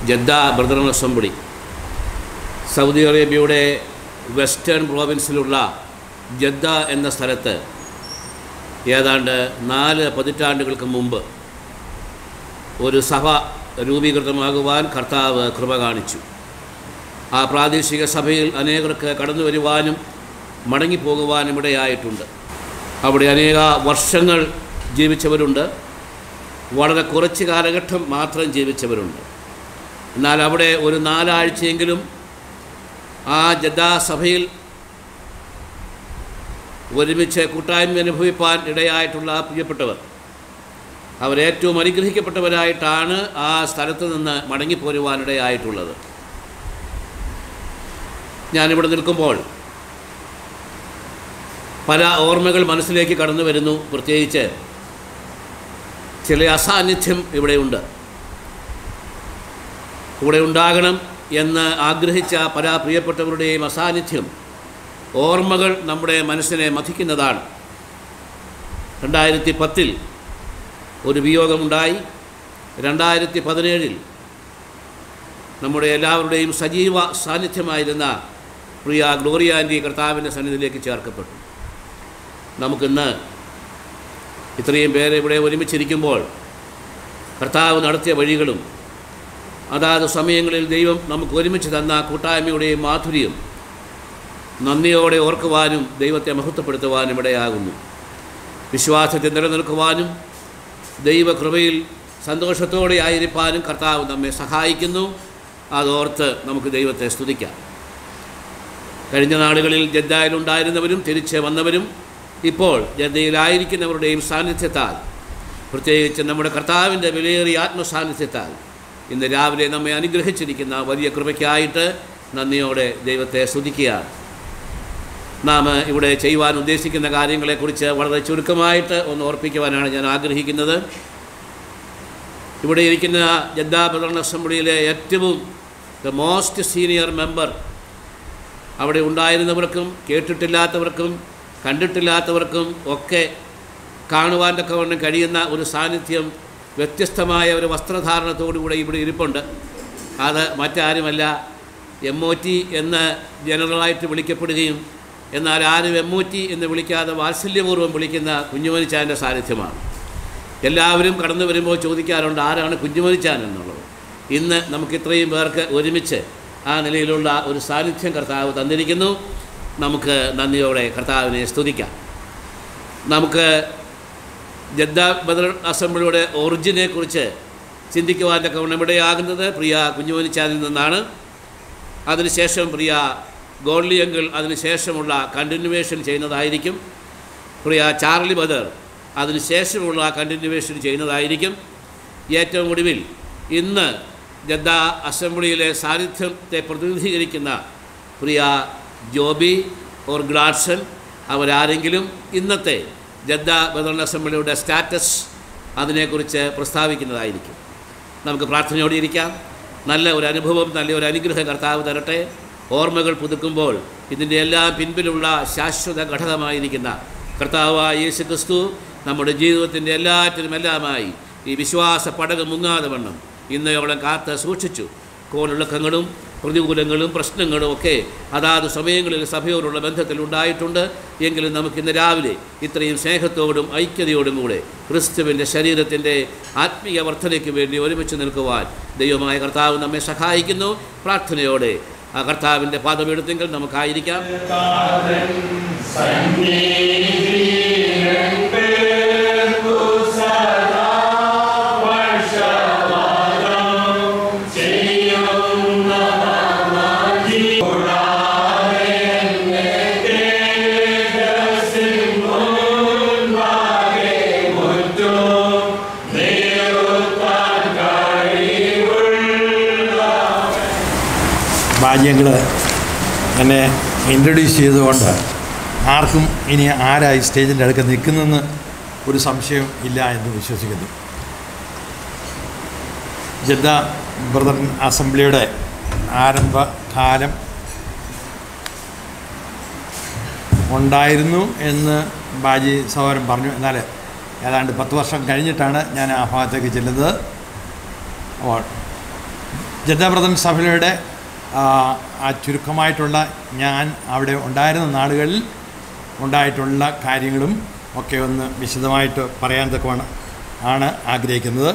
ജദ്ദ brother assembly Saudi അറേബ്യയുടെ western പ്രോവിൻസിലുള്ള Jeddah എന്ന സ്ഥലത്ത് ഏതാണ്ട് നാല് പതിറ്റാണ്ടുകൾക്ക് മുമ്പ് ഒരു സഭ രൂപീകൃതമാകുവാൻ കർത്താവ് കൃപ കാണിച്ചു ആ പ്രാദേശിക സഭയിൽ അനേകർക്ക് കടന്നു വരുവാനും മടങ്ങിപ്പോകുവാനും ഇടയായിട്ടുണ്ട് അവിടെ അനേക വർഷങ്ങൾ ജീവിച്ചവരുണ്ട് വളരെ കുറച്ച് കാലഘട്ടം മാത്രം ജീവിച്ചവരുണ്ട് എന്നാൽ അവിടെ ഒരു നാലാഴ്ചയെങ്കിലും ആ ജദ്ദാ സഭയിൽ ഒരുമിച്ച് കൂട്ടായ്മ അനുഭവിപ്പാൻ ഇടയായിട്ടുള്ള പ്രിയപ്പെട്ടവർ അവരേറ്റവും അനുഗ്രഹിക്കപ്പെട്ടവരായിട്ടാണ് ആ സ്ഥലത്ത് നിന്ന് മടങ്ങിപ്പോരുവാനിടയായിട്ടുള്ളത് ഞാനിവിടെ നിൽക്കുമ്പോൾ പല ഓർമ്മകൾ മനസ്സിലേക്ക് കടന്നു വരുന്നു പ്രത്യേകിച്ച് ചില അസാന്നിധ്യം ഇവിടെയുണ്ട് കൂടെ ഉണ്ടാകണം എന്ന് ആഗ്രഹിച്ച പല പ്രിയപ്പെട്ടവരുടെയും അസാന്നിധ്യം ഓർമ്മകൾ നമ്മുടെ മനസ്സിനെ മഥിക്കുന്നതാണ് രണ്ടായിരത്തി പത്തിൽ ഒരു വിയോഗമുണ്ടായി രണ്ടായിരത്തി പതിനേഴിൽ നമ്മുടെ എല്ലാവരുടെയും സജീവ സാന്നിധ്യമായിരുന്ന പ്രിയ ഗ്ലോറിയ ആൻറ്റി കർത്താവിൻ്റെ സന്നിധിയിലേക്ക് ചേർക്കപ്പെട്ടു നമുക്കിന്ന് ഇത്രയും പേരെ ഇവിടെ ഒരുമിച്ചിരിക്കുമ്പോൾ കർത്താവ് നടത്തിയ വഴികളും അതാത് സമയങ്ങളിൽ ദൈവം നമുക്ക് ഒരുമിച്ച് തന്ന കൂട്ടായ്മയുടെയും മാധുര്യം നന്ദിയോടെ ഓർക്കുവാനും ദൈവത്തെ മഹത്വപ്പെടുത്തുവാനും ഇടയാകുന്നു വിശ്വാസത്തെ നിലനിൽക്കുവാനും ദൈവകൃപയിൽ സന്തോഷത്തോടെ ആയിരിക്കാനും കർത്താവ് നമ്മെ സഹായിക്കുന്നു അതോർത്ത് നമുക്ക് ദൈവത്തെ സ്തുതിക്കാം കഴിഞ്ഞ നാളുകളിൽ ജദ്ദായിലുണ്ടായിരുന്നവരും തിരിച്ച് വന്നവരും ഇപ്പോൾ ജദ്ദയിലായിരിക്കുന്നവരുടെയും സാന്നിധ്യത്താൽ പ്രത്യേകിച്ച് നമ്മുടെ കർത്താവിൻ്റെ വിലയേറിയ ആത്മസാന്നിധ്യത്താൽ ഇന്ന് രാവിലെ നമ്മെ അനുഗ്രഹിച്ചിരിക്കുന്ന വലിയ കൃപയ്ക്കായിട്ട് നന്ദിയോടെ ദൈവത്തെ സ്തുതിക്കുകയാണ് നാം ഇവിടെ ചെയ്യുവാൻ ഉദ്ദേശിക്കുന്ന കാര്യങ്ങളെക്കുറിച്ച് വളരെ ചുരുക്കമായിട്ട് ഒന്ന് ഓർപ്പിക്കുവാനാണ് ഞാൻ ആഗ്രഹിക്കുന്നത് ഇവിടെ ഇരിക്കുന്ന ജദ്ദാ പ്രകടന അസംബ്ലിയിലെ ഏറ്റവും ദ മോസ്റ്റ് സീനിയർ മെമ്പർ അവിടെ ഉണ്ടായിരുന്നവർക്കും കേട്ടിട്ടില്ലാത്തവർക്കും കണ്ടിട്ടില്ലാത്തവർക്കും ഒക്കെ കാണുവാൻ തക്കവണ്ണം കഴിയുന്ന ഒരു സാന്നിധ്യം വ്യത്യസ്തമായ ഒരു വസ്ത്രധാരണത്തോടുകൂടെ ഇവിടെ ഇരിപ്പുണ്ട് അത് മറ്റാരുമല്ല എം ഒ ടി എന്ന് ജനറലായിട്ട് വിളിക്കപ്പെടുകയും എന്നാൽ ആരും എം ഒ ടി എന്ന് വിളിക്കാതെ വാത്സല്യപൂർവ്വം വിളിക്കുന്ന കുഞ്ഞുമനിച്ചാൻ്റെ സാന്നിധ്യമാണ് എല്ലാവരും കടന്നു വരുമ്പോൾ ചോദിക്കാറുണ്ട് ആരാണ് കുഞ്ഞുമനിച്ചാൻ എന്നുള്ളത് ഇന്ന് നമുക്ക് ഇത്രയും പേർക്ക് ഒരുമിച്ച് ആ നിലയിലുള്ള ഒരു സാന്നിധ്യം കർത്താവ് തന്നിരിക്കുന്നു നമുക്ക് നന്ദിയോടെ കർത്താവിനെ സ്തുതിക്കാം നമുക്ക് ജദ്ദ ബദർ അസംബ്ലിയുടെ ഒറിജിനെ കുറിച്ച് ചിന്തിക്കുവാൻ തക്കവണ്ണം ഇടയാകുന്നത് പ്രിയ കുഞ്ഞുമനിച്ചാനിൽ നിന്നാണ് അതിനുശേഷം പ്രിയ ഗോൾലി അങ്കിൾ അതിനുശേഷമുള്ള കണ്ടിന്യൂവേഷൻ ചെയ്യുന്നതായിരിക്കും പ്രിയ ചാർലി ബദർ അതിനുശേഷമുള്ള കണ്ടിന്യൂവേഷൻ ചെയ്യുന്നതായിരിക്കും ഏറ്റവും ഒടുവിൽ ഇന്ന് ജദ്ദ അസംബ്ലിയിലെ സാന്നിധ്യത്തെ പ്രതിനിധീകരിക്കുന്ന പ്രിയ ജോബി ഓർ ഗ്ലാഡ്സൺ അവരാരെങ്കിലും ഇന്നത്തെ ജദ്ദ ബദർ അസംബ്ലിയുടെ സ്റ്റാറ്റസ് അതിനെക്കുറിച്ച് പ്രസ്താവിക്കുന്നതായിരിക്കും നമുക്ക് പ്രാർത്ഥനയോടെ ഇരിക്കാം നല്ല ഒരു അനുഭവം നല്ല ഒരു അനുഗ്രഹം കർത്താവ് തരട്ടെ ഓർമ്മകൾ പുതുക്കുമ്പോൾ ഇതിൻ്റെ എല്ലാം പിൻപിലുള്ള ശാശ്വത ഘടകമായിരിക്കുന്ന കർത്താവായ യേശു ക്രിസ്തു നമ്മുടെ ജീവിതത്തിൻ്റെ എല്ലാറ്റിനും എല്ലാമായി ഈ വിശ്വാസ പടകം മുങ്ങാതെ വണ്ണം ഇന്നയോളം കാത്ത് സൂക്ഷിച്ചു കോളിളക്കങ്ങളും പ്രതികൂലങ്ങളും പ്രശ്നങ്ങളും ഒക്കെ അതാത് സമയങ്ങളിൽ സഭയോടുള്ള ബന്ധത്തിൽ ഉണ്ടായിട്ടുണ്ട് എങ്കിലും നമുക്കിന്ന് രാവിലെ ഇത്രയും സ്നേഹത്തോടും ഐക്യതയോടും കൂടെ ക്രിസ്തുവിൻ്റെ ശരീരത്തിൻ്റെ ആത്മീയ വർധനയ്ക്ക് വേണ്ടി ഒരുമിച്ച് നിൽക്കുവാൻ ദൈവമായ കർത്താവ് നമ്മെ സഹായിക്കുന്നു പ്രാർത്ഥനയോടെ ആ കർത്താവിൻ്റെ പാദമെടുത്തെങ്കിൽ നമുക്കായിരിക്കാം ഭാഗ്യങ്ങൾ എന്നെ ഇൻട്രൊഡ്യൂസ് ചെയ്തുകൊണ്ട് ആർക്കും ഇനി ആരായി സ്റ്റേജിൻ്റെ അടുക്ക നിൽക്കുന്നെന്ന് ഒരു സംശയം ഇല്ല എന്ന് വിശ്വസിക്കുന്നു ജദ്ദ ബ്രദർ അസംബ്ലിയുടെ ആരംഭകാലം ഉണ്ടായിരുന്നു എന്ന് ബാജി സഹോദരൻ പറഞ്ഞു എന്നാൽ ഏതാണ്ട് പത്ത് വർഷം കഴിഞ്ഞിട്ടാണ് ഞാൻ ആ ഭാഗത്തേക്ക് ചെല്ലുന്നത് അപ്പോൾ ജനതാപ്രദൻ സഭയുടെ ആ, ആ ചുരുക്കമായിട്ടുള്ള ഞാൻ അവിടെ ഉണ്ടായിരുന്ന നാളുകളിൽ ഉണ്ടായിട്ടുള്ള കാര്യങ്ങളും ഒക്കെ ഒന്ന് വിശദമായിട്ട് പറയാൻ തക്കവണ്ണം ആണ് ആഗ്രഹിക്കുന്നത്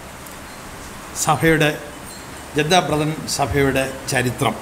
സഭയുടെ ജദ്ദാബ്രദൻ സഭയുടെ ചരിത്രം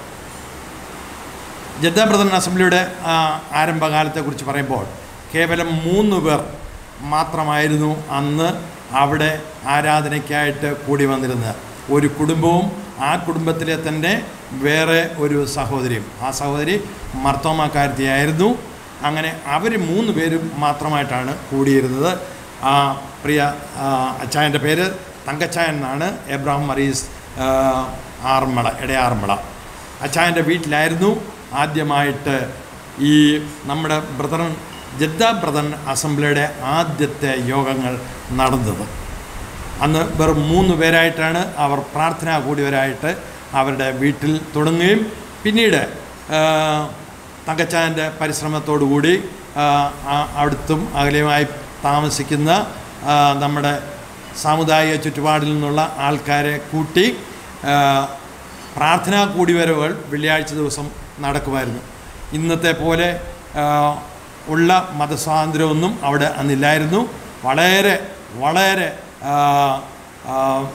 ജദ്ദാബ്രദൻ അസംബ്ലിയുടെ ആ, ആരംഭകാലത്തെക്കുറിച്ച് പറയുമ്പോൾ കേവലം മൂന്ന് പേർ മാത്രമായിരുന്നു അന്ന് അവിടെ ആരാധനയ്ക്കായിട്ട് കൂടി വന്നിരുന്നത് ഒരു കുടുംബവും ആ കുടുംബത്തിലെ തന്നെ വേറെ ഒരു സഹോദരിയും ആ സഹോദരി മർത്തോമാക്കാരത്തിയായിരുന്നു അങ്ങനെ അവർ മൂന്ന് പേരും മാത്രമായിട്ടാണ് കൂടിയിരുന്നത് ആ പ്രിയ ആ, അച്ചായൻ്റെ പേര് തങ്കച്ചായൻ എന്നാണ് എബ്രാഹിം മറീസ് ആ, ആറന്മുള ഇടയാറന്മുള അച്ചായൻ്റെ വീട്ടിലായിരുന്നു ആദ്യമായിട്ട് ഈ നമ്മുടെ ബ്രദറൻ ജദ്ദ ബ്രദൻ അസംബ്ലിയുടെ ആദ്യത്തെ യോഗങ്ങൾ നടന്നത് അന്ന് വെറും മൂന്ന് പേരായിട്ടാണ് അവർ പ്രാർത്ഥന കൂടിയവരായിട്ട് അവരുടെ വീട്ടിൽ തുടങ്ങുകയും പിന്നീട് ആ, തങ്കച്ചായൻ്റെ പരിശ്രമത്തോടുകൂടി ആ, ആ- അടുത്തും അകലെയുമായി താമസിക്കുന്ന ആ, നമ്മുടെ സാമുദായിക ചുറ്റുപാടിൽ നിന്നുള്ള ആൾക്കാരെ കൂട്ടി ആ, പ്രാർത്ഥനാ കൂടിവരവുകൾ വെള്ളിയാഴ്ച ദിവസം നടക്കുമായിരുന്നു ഇന്നത്തെ പോലെ ആ, ഉള്ള മതസ്വാതന്ത്ര്യമൊന്നും അവിടെ അന്നില്ലായിരുന്നു വളരെ വളരെ ആ, ആ,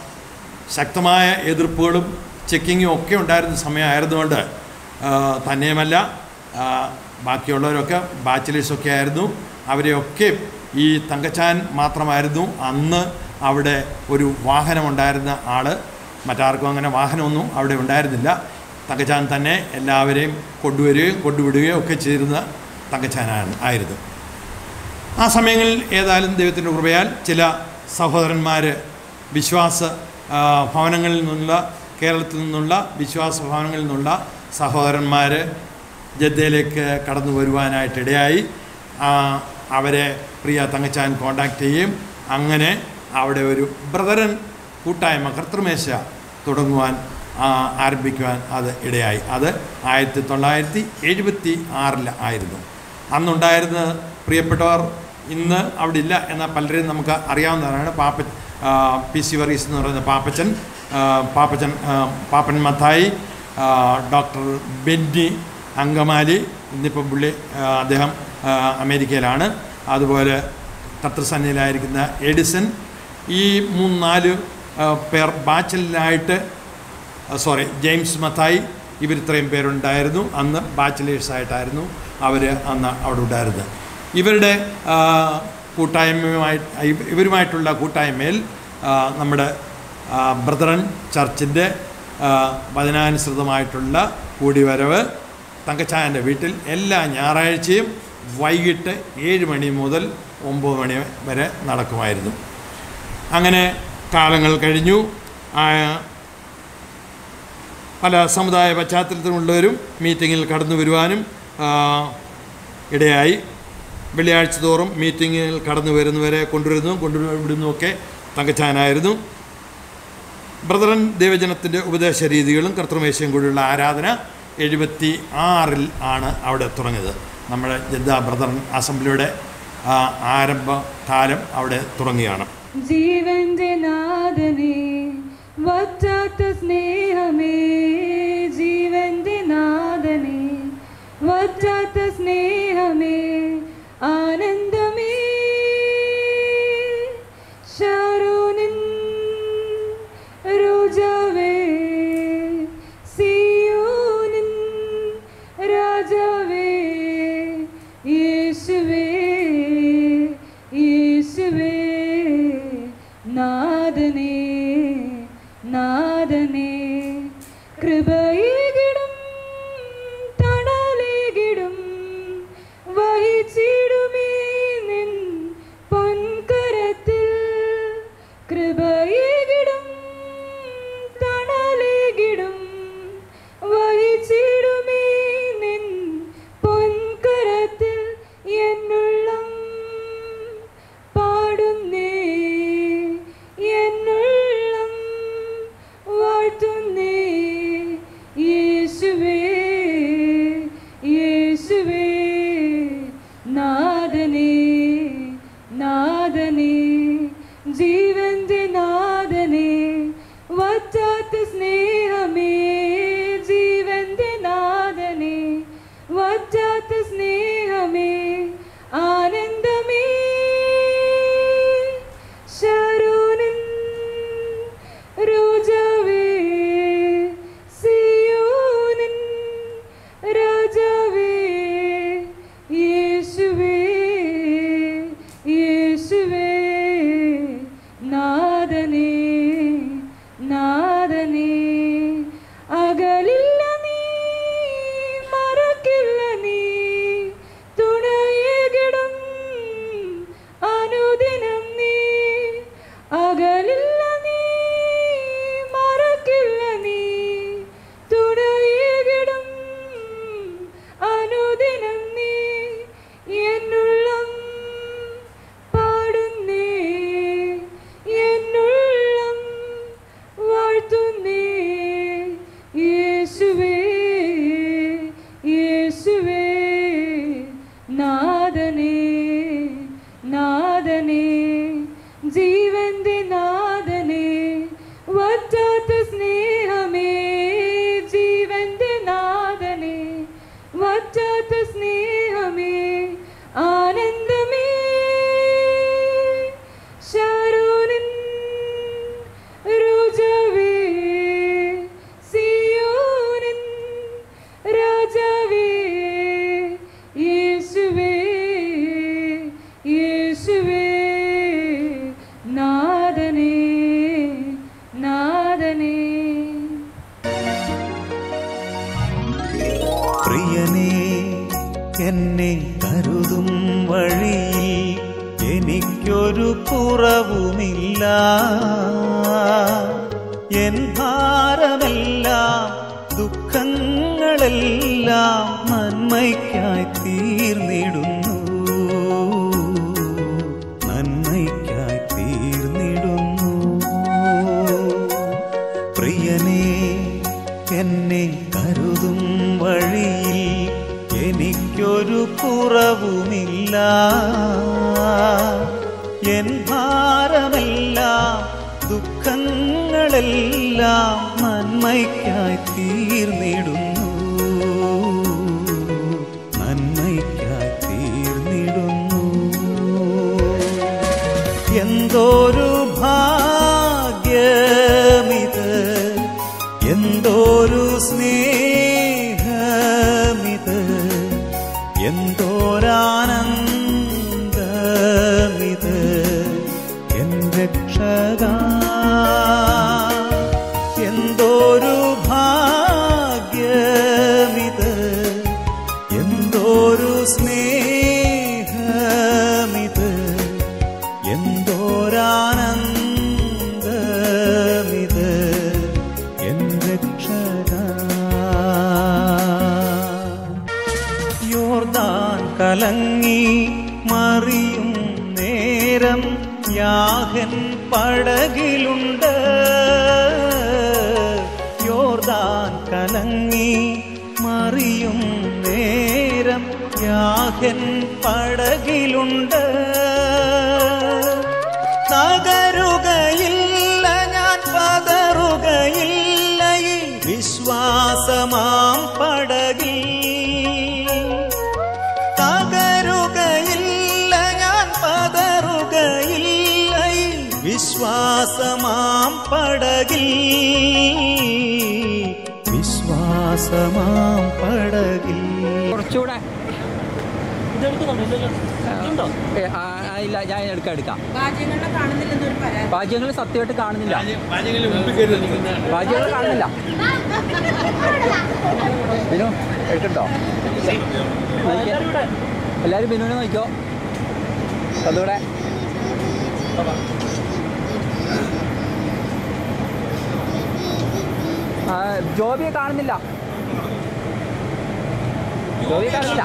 ശക്തമായ എതിർപ്പുകളും ചെക്കിങ്ങും ഒക്കെ ഉണ്ടായിരുന്ന സമയമായിരുന്നുകൊണ്ട് ആ, തന്നെയുമല്ല ആ, ബാക്കിയുള്ളവരൊക്കെ ബാച്ചിലേഴ്സൊക്കെ ആയിരുന്നു അവരെയൊക്കെ ഈ തങ്കച്ചാൻ മാത്രമായിരുന്നു അന്ന് അവിടെ ഒരു വാഹനമുണ്ടായിരുന്ന ആൾ മറ്റാർക്കും അങ്ങനെ വാഹനമൊന്നും അവിടെ ഉണ്ടായിരുന്നില്ല തങ്കച്ചാൻ തന്നെ എല്ലാവരെയും കൊണ്ടുവരികയും കൊണ്ടുവിടുകയും ഒക്കെ ചെയ്തിരുന്ന തങ്കച്ചാനാണ് ആയിരുന്നു ആ സമയങ്ങളിൽ ഏതായാലും ദൈവത്തിൻ്റെ കൃപയാൽ ചില സഹോദരന്മാർ വിശ്വാസ ആ, ഭവനങ്ങളിൽ നിന്നുള്ള കേരളത്തിൽ നിന്നുള്ള വിശ്വാസ ഭവനങ്ങളിൽ നിന്നുള്ള സഹോദരന്മാർ ജദ്ദയിലേക്ക് കടന്നു വരുവാനായിട്ട് ഇടയായി ആ, അവരെ പ്രിയ തങ്കച്ചാൻ കോണ്ടാക്ട് ചെയ്യുകയും അങ്ങനെ അവിടെ ഒരു ബ്രദറൻ കൂട്ടായ്മ കർത്തൃമേശ തുടങ്ങുവാൻ ആ, ആരംഭിക്കുവാൻ അത് ഇടയായി അത് ആയിരത്തി തൊള്ളായിരത്തി എഴുപത്തി ആറിൽ ആയിരുന്നു അന്നുണ്ടായിരുന്ന പ്രിയപ്പെട്ടവർ ഇന്ന് അവിടെ ഇല്ല എന്നാൽ പലരെയും നമുക്ക് അറിയാവുന്നതാണ് പാപ്പ ആ, പി സി വറീസ് എന്ന് പറയുന്ന പാപ്പച്ചൻ ആ, പാപ്പച്ചൻ ആ, പാപ്പൻ മത്തായി ആ, ഡോക്ടർ ബെന്നി അങ്കമാലി ഇന്നിപ്പം പുള്ളി ആ, അദ്ദേഹം ആ, അമേരിക്കയിലാണ് അതുപോലെ കത്തൃസന്നിയിലായിരിക്കുന്ന എഡിസൺ ഈ മൂന്ന് നാല് ആ, പേർ ബാച്ചലിനായിട്ട് സോറി ജെയിംസ് മത്തായി ഇവർ ഇത്രയും പേരുണ്ടായിരുന്നു അന്ന് ബാച്ചിലേഴ്സായിട്ടായിരുന്നു അവർ അന്ന് അവിടെ ഉണ്ടായിരുന്നത് ഇവരുടെ ആ, കൂട്ടായ്മയുമായി ഇവ- ഇവരുമായിട്ടുള്ള കൂട്ടായ്മയിൽ ആ, നമ്മുടെ ആ, ബ്രദറൻ ചർച്ചിൻ്റെ ആ, വചനാനുസൃതമായിട്ടുള്ള കൂടിവരവ് തങ്കച്ചായൻ്റെ വീട്ടിൽ എല്ലാ ഞായറാഴ്ചയും വൈകിട്ട് ഏഴ് മണി മുതൽ ഒമ്പത് മണി വരെ നടക്കുമായിരുന്നു അങ്ങനെ കാലങ്ങൾ കഴിഞ്ഞു ആ, പല സമുദായ പശ്ചാത്തലത്തിലുള്ളവരും മീറ്റിങ്ങിൽ കടന്നു വരുവാനും ആ, ഇടയായി വെള്ളിയാഴ്ച തോറും മീറ്റിങ്ങിൽ കടന്നു വരുന്നവരെ കൊണ്ടുവരുന്നതും കൊണ്ടുവിടുന്നതുമൊക്കെ തങ്കച്ചാനായിരുന്നു ബ്രദറൻ ദൈവജനത്തിൻ്റെ ഉപദേശ രീതികളും കർത്തൃമേശയും കൂടിയുള്ള ആരാധന എഴുപത്തി ആറിൽ ആണ് അവിടെ തുടങ്ങിയത് നമ്മുടെ ജദ്ദ ബ്രദറൻ അസംബ്ലിയുടെ ആ, ആരംഭകാലം അവിടെ തുടങ്ങിയാണ് ജീവന്റെ നാഥനെ വറ്റാത്ത സ്നേഹമേ ജീവന്റെ നാഥനെ വറ്റാത്ത സ്നേഹമേ ആനന്ദമേ ഷാരോനിൻ രോജാവേ സിയോനിൻ രാജാവേ യേശുവേ യേശുവേ നാദനേ നാദനേ കൃപയേകിടും തണലേകിടും വഹിച്ചിടുമേ നിൻ പൊൻകരത്തിൽ കൃപയേകിടും തണലേകിടും വഹിച്ചിടുമേ നിൻ പൊൻകരത്തിൽ എന്നുള്ളം പാടുന്നേ എന്നുള്ളം വാഴ്ത്തുന്നേ യേശുവേ യേശുവേ നാദനേ നാദനേ ജീവന്റെ നാദനേ വറ്റാത്ത സ്നേഹമേ നാദനേ നാദനേ അകലില്ല നീ മറക്കില്ല നീ തുണയേകിടും അനുദിനം നീ അകലില്ല നീ മറക്കില്ല നീ തുണയേകിടും അനുദിനം നീ എന്നുള്ളം പാടുന്നേ എന്നുള്ളം വാഴ്ത്തുന്നേ യേശുവേ യേശുവേ നാദനേ നാദനേ ജീവന്റെ നാദനേ വറ്റാത്ത സ്നേഹമേ ജീവന്റെ നാദനേ വറ്റാത്ത സ്നേഹമേ ആനന്ദമേ ശാരോനിൻ രോജാവേ സിയോനിൻ രാജാവേ യേശുവേ യേശുവേ നാദനേ നാദനേ പ്രിയനേ എന്നെ കരുതും വഴിയിൽ എനിക്കൊരു കുറവുമില്ല എൻ ഭാരമെല്ലാം ദുഃഖങ്ങളെല്ലാം നന്മയ്ക്കായി തീർന്നിടുന്നു നന്മയ്ക്കായി തീർന്നിടുന്നു പ്രിയനേ എന്നെ കരുതും വഴിയിൽ എനിക്കൊരു കുറവുമില്ല എൻ ഭാരമെല്ലാം ദുഃഖങ്ങളെല്ലാം നന്മയ്ക്കായി തീർന്നിടുന്നു നന്മയ്ക്കായി തീർന്നിടുന്നു എന്തോരു ഭാഗ്യമിത് എന്തോരു സ്നേഹമിത് എന്തോരാനന്ദമിത് എൻ രക്ഷക എന്തോരു ഭാഗ്യമിത് എന്തോരു സ്നേഹമിത് എന്തോരാനന്ദമിത് എൻ രക്ഷക യോർദാൻ കലങ്ങി മറിയും നേരം യാഹൻ പടകിലുണ്ട് യോർദാൻ കലങ്ങി മറിയും നേരം യാഹൻ പടകിലുണ്ട് തകരുകയില്ല ഞാൻ പതറുകയില്ല ഈ വിശ്വാസമാം പടകിൽ തകരുകയില്ല ഞാൻ പതറുകയില്ല ഈ വിശ്വാസമാം പടകിൽ വിശ്വാസമാം പടകിൽ കുറച്ചുകൂടെ ഏ, ആ, ആ, ഇല്ല ഞാൻ എടുക്കാം എടുക്കാം പാചകങ്ങളെ കാണുന്നില്ലെന്നൊരു പരാതി പാചകങ്ങൾ സത്യമായിട്ട് കാണുന്നില്ല പാചകങ്ങൾ കാണുന്നില്ല ബിനു എടുക്കട്ടോ നോക്കിയേ. എല്ലാരും ബിനുവിനെ നോക്കിയോ അതുകൂടെ ആ, ജോബിയെ കാണുന്നില്ല ജോബിയെ കാണുന്നില്ല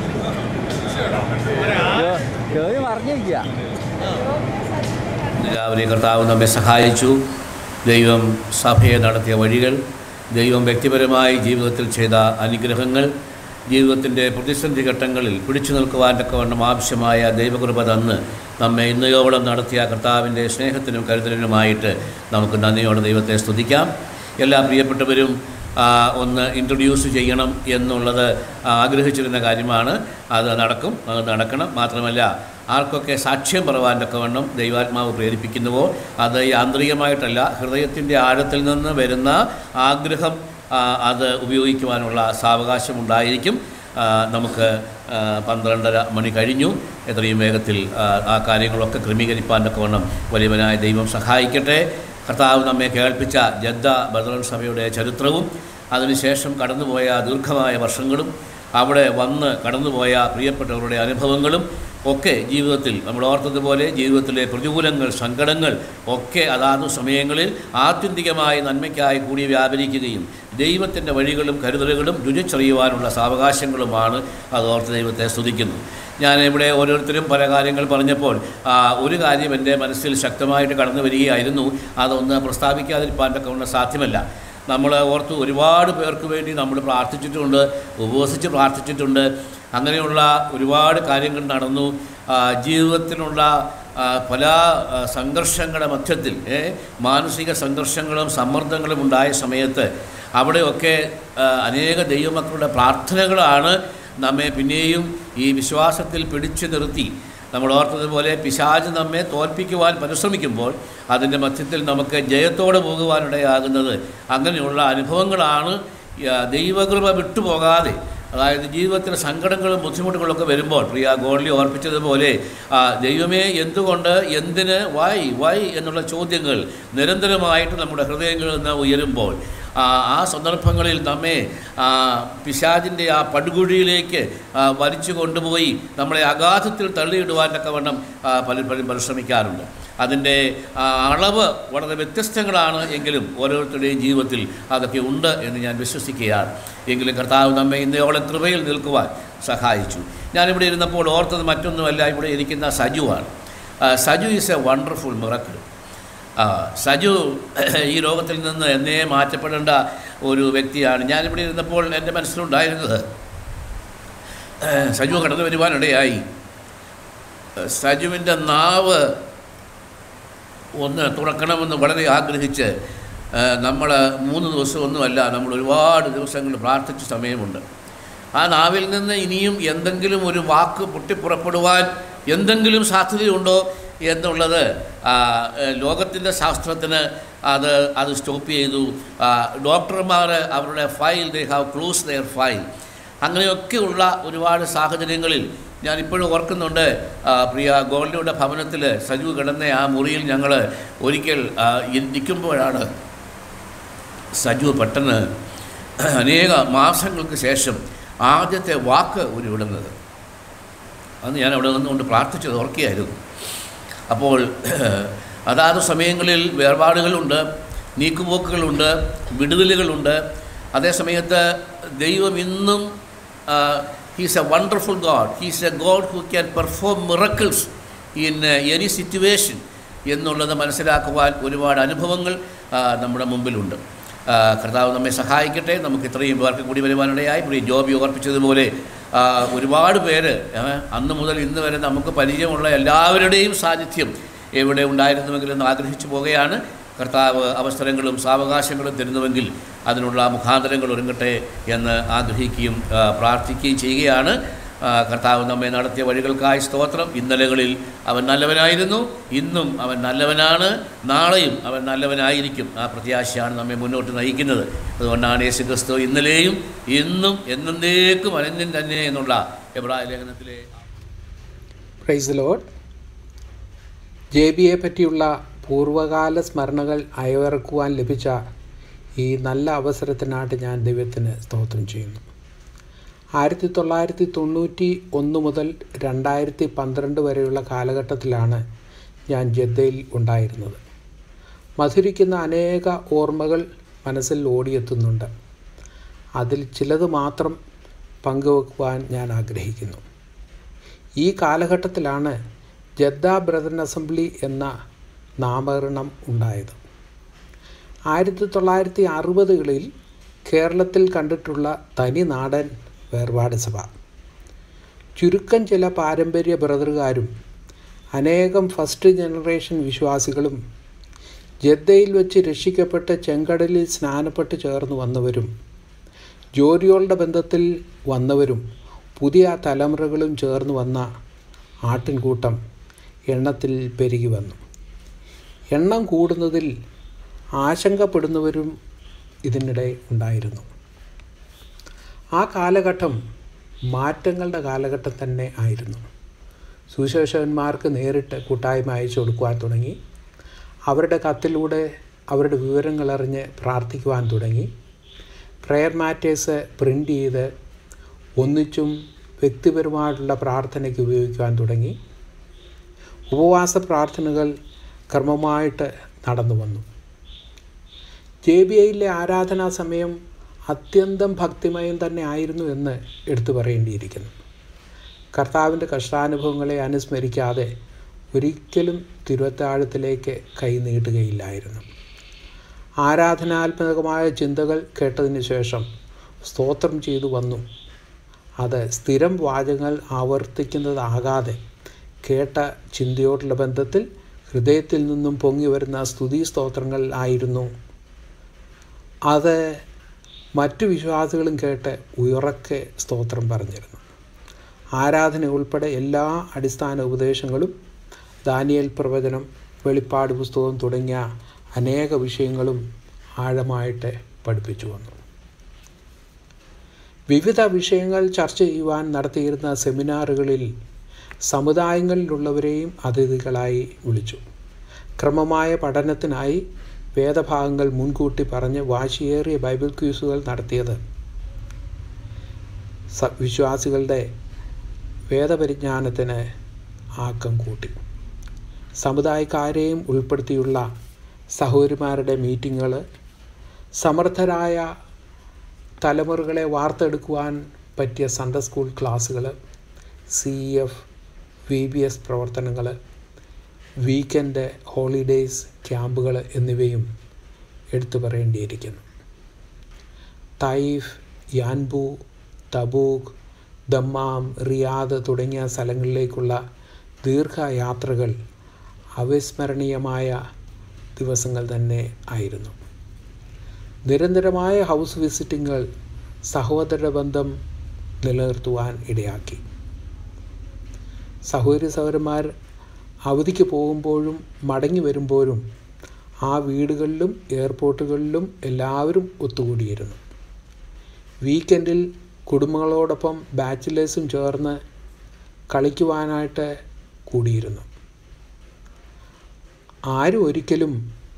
ജോ- ജോബി മറിഞ്ഞിരിക്കുക എല്ലാവരെയും കർത്താവ് നമ്മെ സഹായിച്ചു ദൈവം സഭയെ നടത്തിയ വഴികൾ ദൈവം വ്യക്തിപരമായി ജീവിതത്തിൽ ചെയ്ത അനുഗ്രഹങ്ങൾ ജീവിതത്തിൻ്റെ പ്രതിസന്ധി ഘട്ടങ്ങളിൽ പിടിച്ചു നിൽക്കുവാൻ തക്കവണ്ണം ആവശ്യമായ ദൈവകൃപ തന്ന് നമ്മെ ഇന്നയോളം നടത്തിയ കർത്താവിൻ്റെ സ്നേഹത്തിനും കരുതലിനുമായിട്ട് നമുക്ക് നന്ദിയോടെ ദൈവത്തെ സ്തുതിക്കാം എല്ലാ പ്രിയപ്പെട്ടവരും ആ, ഒന്ന് ഇൻട്രൊഡ്യൂസ് ചെയ്യണം എന്നുള്ളത് ആഗ്രഹിച്ചിരുന്ന കാര്യമാണ് അത് നടക്കും അത് നടക്കണം മാത്രമല്ല ആർക്കൊക്കെ സാക്ഷ്യം പറവാൻ തക്കവണ്ണം ദൈവാത്മാവ് പ്രേരിപ്പിക്കുന്നുവോ അത് യാന്ത്രികമായിട്ടല്ല ഹൃദയത്തിൻ്റെ ആഴത്തിൽ നിന്ന് വരുന്ന ആഗ്രഹം ആ, അത് ഉപയോഗിക്കുവാനുള്ള സാവകാശം ഉണ്ടായിരിക്കും ആ, നമുക്ക് ആ, പന്ത്രണ്ടര മണി കഴിഞ്ഞു എത്രയും വേഗത്തിൽ ആ, ആ കാര്യങ്ങളൊക്കെ ക്രമീകരിപ്പാൻ തക്കവണ്ണം വലിയവനായ ദൈവം സഹായിക്കട്ടെ കർത്താവ് നമ്മെ കേൾപ്പിച്ച ജദ്ദ ബദറൻ സഭയുടെ ചരിത്രവും അതിനുശേഷം കടന്നുപോയ ദീർഘമായ വർഷങ്ങളും അവിടെ വന്ന് കടന്നുപോയ പ്രിയപ്പെട്ടവരുടെ അനുഭവങ്ങളും ഒക്കെ ജീവിതത്തിൽ നമ്മൾ ഓർത്തതുപോലെ ജീവിതത്തിലെ പ്രതികൂലങ്ങൾ സങ്കടങ്ങൾ ഒക്കെ അതാതു സമയങ്ങളിൽ ആത്യന്തികമായി നന്മയ്ക്കായി കൂടി വ്യാപരിക്കുകയും ദൈവത്തിൻ്റെ വഴികളും കരുതലുകളും രുചിച്ചറിയുവാനുള്ള സാവകാശങ്ങളുമാണ് അത് ഓർത്ത് ദൈവത്തെ സ്തുതിക്കുന്നു ഞാൻ ഇവിടെ ഓരോരുത്തരും പല കാര്യങ്ങൾ പറഞ്ഞപ്പോൾ ആ, ഒരു കാര്യം എൻ്റെ മനസ്സിൽ ശക്തമായിട്ട് കടന്നു വരികയായിരുന്നു അതൊന്ന് പ്രസ്താവിക്കാതിരിക്കാൻ തക്കവണ്ണം സാധ്യമല്ല നമ്മൾ ഓർത്ത് ഒരുപാട് പേർക്ക് വേണ്ടി നമ്മൾ പ്രാർത്ഥിച്ചിട്ടുണ്ട് ഉപവസിച്ച് പ്രാർത്ഥിച്ചിട്ടുണ്ട് അങ്ങനെയുള്ള ഒരുപാട് കാര്യങ്ങൾ നടന്നു ആ, ജീവിതത്തിനുള്ള ആ, പല ആ, സംഘർഷങ്ങളുടെ മധ്യത്തിൽ ഏ, മാനസിക സംഘർഷങ്ങളും സമ്മർദ്ദങ്ങളും ഉണ്ടായ സമയത്ത് അവിടെയൊക്കെ ആ, അനേക ദൈവമക്കളുടെ പ്രാർത്ഥനകളാണ് നമ്മെ പിന്നെയും ഈ വിശ്വാസത്തിൽ പിടിച്ചു നിർത്തി നമ്മൾ ഓർത്തതുപോലെ പിശാജ് നമ്മെ തോൽപ്പിക്കുവാൻ പരിശ്രമിക്കുമ്പോൾ അതിൻ്റെ മധ്യത്തിൽ നമുക്ക് ജയത്തോടെ പോകുവാനിടയാകുന്നത് അങ്ങനെയുള്ള അനുഭവങ്ങളാണ് ആ, ദൈവകൃപ വിട്ടുപോകാതെ അതായത് ജീവിതത്തിൽ സങ്കടങ്ങളും ബുദ്ധിമുട്ടുകളൊക്കെ വരുമ്പോൾ പ്രിയ ഗോൾലി ഓർപ്പിച്ചതുപോലെ ആ, ദൈവമേ എന്തുകൊണ്ട് എന്തിന് വൈ വൈ എന്നുള്ള ചോദ്യങ്ങൾ നിരന്തരമായിട്ട് നമ്മുടെ ഹൃദയങ്ങളിൽ നിന്ന് ഉയരുമ്പോൾ ആ ആ സന്ദർഭങ്ങളിൽ നമ്മെ ആ, പിശാചിൻ്റെ ആ പടുകുഴിയിലേക്ക് ആ, വലിച്ചു കൊണ്ടുപോയി നമ്മളെ അഗാധത്തിൽ തള്ളിയിടുവാൻ തക്കവണ്ണം ആ, പലപ്പോഴും പരിശ്രമിക്കാറുണ്ട് അതിൻ്റെ ആ, അളവ് വളരെ വ്യത്യസ്തങ്ങളാണ് എങ്കിലും ഓരോരുത്തരുടെയും ജീവിതത്തിൽ അതൊക്കെ ഉണ്ട് എന്ന് ഞാൻ വിശ്വസിക്കുകയാണ് എങ്കിലും കർത്താവ് നമ്മെ ഇന്നയോളം കൃപയിൽ നിൽക്കുവാൻ സഹായിച്ചു ഞാനിവിടെ ഇരുന്നപ്പോൾ ഓർത്തത് മറ്റൊന്നുമല്ല ഇവിടെ ഇരിക്കുന്ന സജുവാണ് ആ, Saju is a wonderful miracle ആ, സജു ഈ ലോകത്തിൽ നിന്ന് എന്നേ മാറ്റപ്പെടേണ്ട ഒരു വ്യക്തിയാണ് ഞാനിവിടെ ഇരുന്നപ്പോൾ എൻ്റെ മനസ്സിലുണ്ടായിരുന്നത് സജു കടന്നു വരുവാനിടയായി സജുവിൻ്റെ നാവ് ഒന്ന് തുറക്കണമെന്ന് വളരെ ആഗ്രഹിച്ച് നമ്മൾ മൂന്ന് ദിവസമൊന്നുമല്ല നമ്മൾ ഒരുപാട് ദിവസങ്ങൾ പ്രാർത്ഥിച്ച സമയമുണ്ട് ആ നാവിൽ നിന്ന് ഇനിയും എന്തെങ്കിലും ഒരു വാക്ക് പൊട്ടിപ്പുറപ്പെടുവാൻ എന്തെങ്കിലും സാധ്യതയുണ്ടോ എന്നുള്ളത് ലോകത്തിൻ്റെ ശാസ്ത്രത്തിന് അത് അത് സ്റ്റോപ്പ് ചെയ്തു ആ, ഡോക്ടർമാർ അവരുടെ file they have close their file അങ്ങനെയൊക്കെയുള്ള ഒരുപാട് സാഹചര്യങ്ങളിൽ ഞാൻ ഇപ്പോഴും ഓർക്കുന്നുണ്ട് ആ, പ്രിയ ഗോൾഡിയുടെ ഭവനത്തിൽ സജു കിടന്ന ആ മുറിയിൽ ഞങ്ങൾ ഒരിക്കൽ ആ, ഇരിക്കുമ്പോഴാണ് സജു പെട്ടെന്ന് അനേക മാസങ്ങൾക്ക് ശേഷം ആദ്യത്തെ വാക്ക് ഉരുവിടുന്നത് അന്ന് ഞാൻ അവിടെ നിന്നുകൊണ്ട് പ്രാർത്ഥിച്ചത് ഓർക്കുകയായിരുന്നു അപ്പോൾ അതാത് സമയങ്ങളിൽ വേർപാടുകളുണ്ട് നീക്കുപോക്കുകളുണ്ട് വിടുതലുകളുണ്ട് അതേ സമയത്ത് ദൈവം ഇന്നും he's a wonderful God he's a God who can perform miracles in any situation എന്നുള്ളത് മനസ്സിലാക്കുവാൻ ഒരുപാട് അനുഭവങ്ങൾ ആ, നമ്മുടെ മുമ്പിലുണ്ട് ആ, കർത്താവ് നമ്മെ സഹായിക്കട്ടെ നമുക്ക് ഇത്രയും പേർക്ക് കൂടി വരുവാനിടയായി പ്രിയ ജോബി ഓർപ്പിച്ചതുപോലെ ആ, ഒരുപാട് പേര് ആ, അന്ന് മുതൽ ഇന്ന് വരെ നമുക്ക് പരിചയമുള്ള എല്ലാവരുടെയും സാന്നിധ്യം എവിടെ ഉണ്ടായിരുന്നുവെങ്കിലും ആഗ്രഹിച്ചു പോകുകയാണ് കർത്താവ് അവസരങ്ങളും സാവകാശങ്ങളും തരുന്നുവെങ്കിൽ അതിനുള്ള മുഖാന്തരങ്ങൾ ഒരുങ്ങട്ടെ എന്ന് ആഗ്രഹിക്കുകയും ആ, പ്രാർത്ഥിക്കുകയും ചെയ്യുകയാണ് ആ, കർത്താവ് നമ്മെ നടത്തിയ വഴികൾക്കായി സ്തോത്രം ഇന്നലകളിൽ അവൻ നല്ലവനായിരുന്നു ഇന്നും അവൻ നല്ലവനാണ് നാളെയും അവൻ നല്ലവനായിരിക്കും ആ പ്രത്യാശയാണ് നമ്മെ മുന്നോട്ട് നയിക്കുന്നത് അതുകൊണ്ടാണ് യേശു ക്രിസ്തു ഇന്നലെയും ഇന്നും എന്നേക്കും അനന്യൻ തന്നെ എന്നുള്ള എബ്രായ ലേഖനത്തിലെ പ്രൈസ് ലോഡ് ജെ ബിയെ പറ്റിയുള്ള പൂർവകാല സ്മരണകൾ അയവിറക്കുവാൻ ലഭിച്ച ഈ നല്ല അവസരത്തിനായിട്ട് ഞാൻ ദൈവത്തിന് സ്തോത്രം ചെയ്യുന്നു ആയിരത്തി തൊള്ളായിരത്തി തൊണ്ണൂറ്റി ഒന്ന് മുതൽ രണ്ടായിരത്തി പന്ത്രണ്ട് വരെയുള്ള കാലഘട്ടത്തിലാണ് ഞാൻ ജദ്ദയിൽ ഉണ്ടായിരുന്നത് മധുരിക്കുന്ന അനേക ഓർമ്മകൾ മനസ്സിൽ ഓടിയെത്തുന്നുണ്ട് അതിൽ ചിലത് മാത്രം പങ്കുവെക്കുവാൻ ഞാൻ ആഗ്രഹിക്കുന്നു ഈ കാലഘട്ടത്തിലാണ് ജദ്ദ ബ്രദൻ അസംബ്ലി എന്ന നാമകരണം ഉണ്ടായത് ആയിരത്തി തൊള്ളായിരത്തി അറുപതുകളിൽ കേരളത്തിൽ കണ്ടിട്ടുള്ള തനി നാടൻ വേർപാട് സഭ ചുരുക്കം ചില പാരമ്പര്യ ബ്രദറുകാരും അനേകം ഫസ്റ്റ് ജനറേഷൻ വിശ്വാസികളും ജദ്ദയിൽ വെച്ച് രക്ഷിക്കപ്പെട്ട് ചെങ്കടലിൽ സ്നാനപ്പെട്ട് ചേർന്ന് വന്നവരും ജോലികളുടെ ബന്ധത്തിൽ വന്നവരും പുതിയ തലമുറകളും ചേർന്ന് വന്ന ആട്ടിൻകൂട്ടം എണ്ണത്തിൽ പെരുകി വന്നു എണ്ണം കൂടുന്നതിൽ ആശങ്കപ്പെടുന്നവരും ഇതിനിടെ ഉണ്ടായിരുന്നു ആ കാലഘട്ടം മാറ്റങ്ങളുടെ കാലഘട്ടം തന്നെ ആയിരുന്നു സുശേഷകന്മാർക്ക് നേരിട്ട് കൂട്ടായ്മ അയച്ചു കൊടുക്കുവാൻ തുടങ്ങി അവരുടെ കത്തിലൂടെ അവരുടെ വിവരങ്ങളറിഞ്ഞ് പ്രാർത്ഥിക്കുവാൻ തുടങ്ങി പ്രെയർ മാറ്റേഴ്സ് പ്രിൻ്റ് ചെയ്ത് ഒന്നിച്ചും വ്യക്തിപരമായിട്ടുള്ള പ്രാർത്ഥനയ്ക്ക് ഉപയോഗിക്കുവാൻ തുടങ്ങി ഉപവാസ പ്രാർത്ഥനകൾ ക്രമമായിട്ട് നടന്നു വന്നു ജെ ബി ഐയിലെ ആരാധനാ സമയം അത്യന്തം ഭക്തിമയം തന്നെ ആയിരുന്നു എന്ന് എടുത്തു പറയേണ്ടിയിരിക്കുന്നു കർത്താവിൻ്റെ കഷ്ടാനുഭവങ്ങളെ അനുസ്മരിക്കാതെ ഒരിക്കലും തിരുവത്താഴത്തിലേക്ക് കൈ നീട്ടുകയില്ലായിരുന്നു ആരാധനാത്മകമായ ചിന്തകൾ കേട്ടതിന് ശേഷം സ്തോത്രം ചെയ്തു വന്നു അത് സ്ഥിരം വാചകങ്ങൾ ആവർത്തിക്കുന്നതാകാതെ കേട്ട ചിന്തയോടുള്ള ബന്ധത്തിൽ ഹൃദയത്തിൽ നിന്നും പൊങ്ങി വരുന്ന സ്തുതി സ്തോത്രങ്ങൾ ആയിരുന്നു അത് മറ്റു വിശ്വാസികളും കേട്ട് ഉയറക്കെ സ്തോത്രം പറഞ്ഞിരുന്നു ആരാധന ഉൾപ്പെടെ എല്ലാ അടിസ്ഥാന ഉപദേശങ്ങളും ദാനിയൽ പ്രവചനം വെളിപ്പാട് പുസ്തകം തുടങ്ങിയ അനേക വിഷയങ്ങളും ആഴമായിട്ട് പഠിപ്പിച്ചു വന്നു വിവിധ വിഷയങ്ങൾ ചർച്ച ചെയ്യുവാൻ നടത്തിയിരുന്ന സെമിനാറുകളിൽ സമുദായങ്ങളിലുള്ളവരെയും അതിഥികളായി വിളിച്ചു ക്രമമായ പഠനത്തിനായി വേദഭാഗങ്ങൾ മുൻകൂട്ടി പറഞ്ഞ് വാശിയേറിയ ബൈബിൾ ക്യൂസുകൾ നടത്തിയത് സ വിശ്വാസികളുടെ വേദപരിജ്ഞാനത്തിന് ആക്കം കൂട്ടി സമുദായക്കാരെയും ഉൾപ്പെടുത്തിയുള്ള സഹോദരിമാരുടെ മീറ്റിങ്ങുകൾ സമർത്ഥരായ തലമുറകളെ വാർത്തെടുക്കുവാൻ പറ്റിയ സൺഡേ സ്കൂൾ ക്ലാസ്സുകൾ C F V B S പ്രവർത്തനങ്ങൾ വീക്കെൻഡ് ഹോളിഡേയ്സ് ക്യാമ്പുകൾ എന്നിവയും എടുത്തു പറയേണ്ടിയിരിക്കുന്നു Taif Yanbu Tabuk Dammam Riyadh തുടങ്ങിയ സ്ഥലങ്ങളിലേക്കുള്ള ദീർഘയാത്രകൾ അവിസ്മരണീയമായ ദിവസങ്ങൾ തന്നെ ആയിരുന്നു നിരന്തരമായ ഹൗസ് വിസിറ്റിങ്ങുകൾ സഹോദര ബന്ധം നിലനിർത്തുവാൻ ഇടയാക്കി സഹോദരി സഹോദരന്മാർ അവധിക്ക് പോകുമ്പോഴും മടങ്ങി വരുമ്പോഴും ആ വീടുകളിലും എയർപോർട്ടുകളിലും എല്ലാവരും ഒത്തുകൂടിയിരുന്നു വീക്കെൻഡിൽ കുടുംബങ്ങളോടൊപ്പം ബാച്ചിലേഴ്സും ചേർന്ന് കളിക്കുവാനായിട്ട് കൂടിയിരുന്നു ആരും ഒരിക്കലും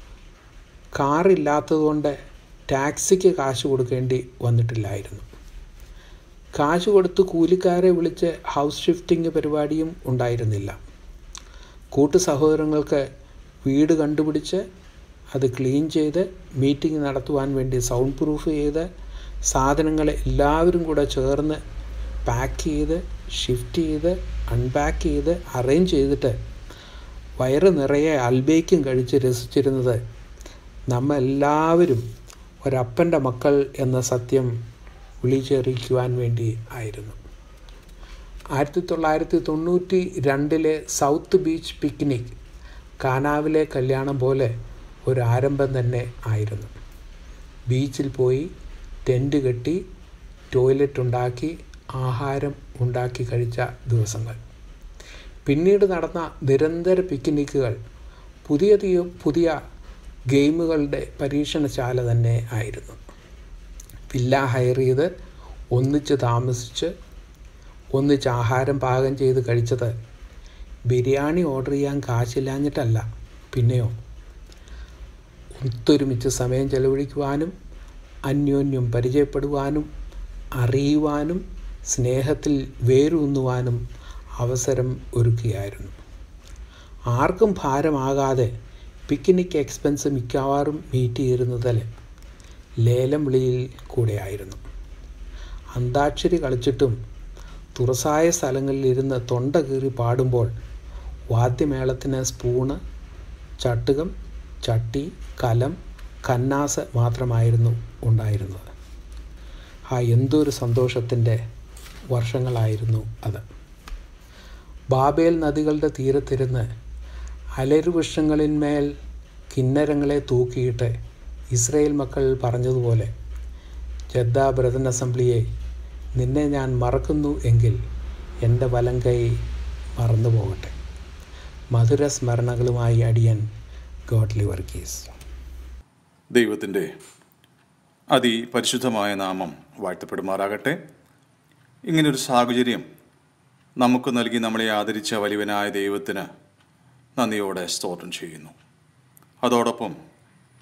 കാറില്ലാത്തതുകൊണ്ട് ടാക്സിക്ക് കാശ് കൊടുക്കേണ്ടി വന്നിട്ടില്ലായിരുന്നു കാശ് കൊടുത്ത് കൂലിക്കാരെ വിളിച്ച് ഹൗസ് ഷിഫ്റ്റിംഗ് പരിപാടിയും ഉണ്ടായിരുന്നില്ല കൂട്ടു സഹോദരങ്ങൾക്ക് വീട് കണ്ടുപിടിച്ച് അത് ക്ലീൻ ചെയ്ത് മീറ്റിംഗ് നടത്തുവാൻ വേണ്ടി സൗണ്ട് പ്രൂഫ് ചെയ്ത് സാധനങ്ങൾ എല്ലാവരും കൂടെ ചേർന്ന് പാക്ക് ചെയ്ത് ഷിഫ്റ്റ് ചെയ്ത് അൺപാക്ക് ചെയ്ത് അറേഞ്ച് ചെയ്തിട്ട് വയറ് നിറയെ അൽബേക്കും കഴിച്ച് രസിച്ചിരുന്നത് നമ്മെല്ലാവരും ഒരപ്പൻ്റെ മക്കൾ എന്ന സത്യം വിളിച്ചറിയിക്കുവാൻ വേണ്ടി ആയിരുന്നു ആയിരത്തി തൊള്ളായിരത്തി തൊണ്ണൂറ്റി രണ്ടിലെ സൗത്ത് ബീച്ച് പിക്നിക് കാനാവിലെ കല്യാണം പോലെ ഒരു ആരംഭം തന്നെ ആയിരുന്നു ബീച്ചിൽ പോയി ടെൻറ്റ് കെട്ടി ടോയ്ലറ്റ് ഉണ്ടാക്കി ആഹാരം ഉണ്ടാക്കി കഴിച്ച ദിവസങ്ങൾ പിന്നീട് നടന്ന നിരന്തര പിക്നിക്കുകൾ പുതിയ തീ- പുതിയ ഗെയിമുകളുടെ പരീക്ഷണശാല തന്നെ ആയിരുന്നു വില്ല ഹയർ ചെയ്ത് ഒന്നിച്ച് താമസിച്ച് ഒന്നിച്ച് ആഹാരം പാകം ചെയ്ത് കഴിച്ചത് ബിരിയാണി ഓർഡർ ചെയ്യാൻ കാശില്ലാഞ്ഞിട്ടല്ല പിന്നെയോ ഒത്തൊരുമിച്ച് സമയം ചെലവഴിക്കുവാനും അന്യോന്യം പരിചയപ്പെടുവാനും അറിയുവാനും സ്നേഹത്തിൽ വേരൂന്നുവാനും അവസരം ഒരുക്കുകയായിരുന്നു ആർക്കും ഭാരമാകാതെ പിക്നിക് എക്സ്പെൻസ് മിക്കവാറും മീറ്റ് ചെയ്തിരുന്നതിൽ ലേലം വിളിയിൽ കൂടെയായിരുന്നു അന്താക്ഷരി കളിച്ചിട്ടും തുറസായ സ്ഥലങ്ങളിൽ ഇരുന്ന് തൊണ്ട കീറി പാടുമ്പോൾ വാദ്യമേളത്തിന് സ്പൂണ് ചട്ടുകം ചട്ടി കലം കന്നാസ് മാത്രമായിരുന്നു ഉണ്ടായിരുന്നത് ആ എന്തൊരു സന്തോഷത്തിൻ്റെ വർഷങ്ങളായിരുന്നു അത് ബാബേൽ നദികളുടെ തീരത്തിരുന്ന് അലരുവൃക്ഷങ്ങളിന്മേൽ കിന്നരങ്ങളെ തൂക്കിയിട്ട് ഇസ്രയേൽ മക്കൾ പറഞ്ഞതുപോലെ ജദ്ദ ബ്രദൻ അസംബ്ലിയെ നിന്നെ ഞാൻ മറക്കുന്നു എങ്കിൽ എൻ്റെ വലം കൈ മറന്നു പോകട്ടെ മധുര സ്മരണകളുമായി അടിയൻ ഗോഡ്ലി വർഗീസ് ദൈവത്തിൻ്റെ അതിപരിശുദ്ധമായ നാമം വാഴ്ത്തപ്പെടുമാറാകട്ടെ ഇങ്ങനൊരു സാഹചര്യം നമുക്ക് നൽകി നമ്മളെ ആദരിച്ച വലിയവനായ ദൈവത്തിന് നന്ദിയോടെ സ്തോത്രം ചെയ്യുന്നു അതോടൊപ്പം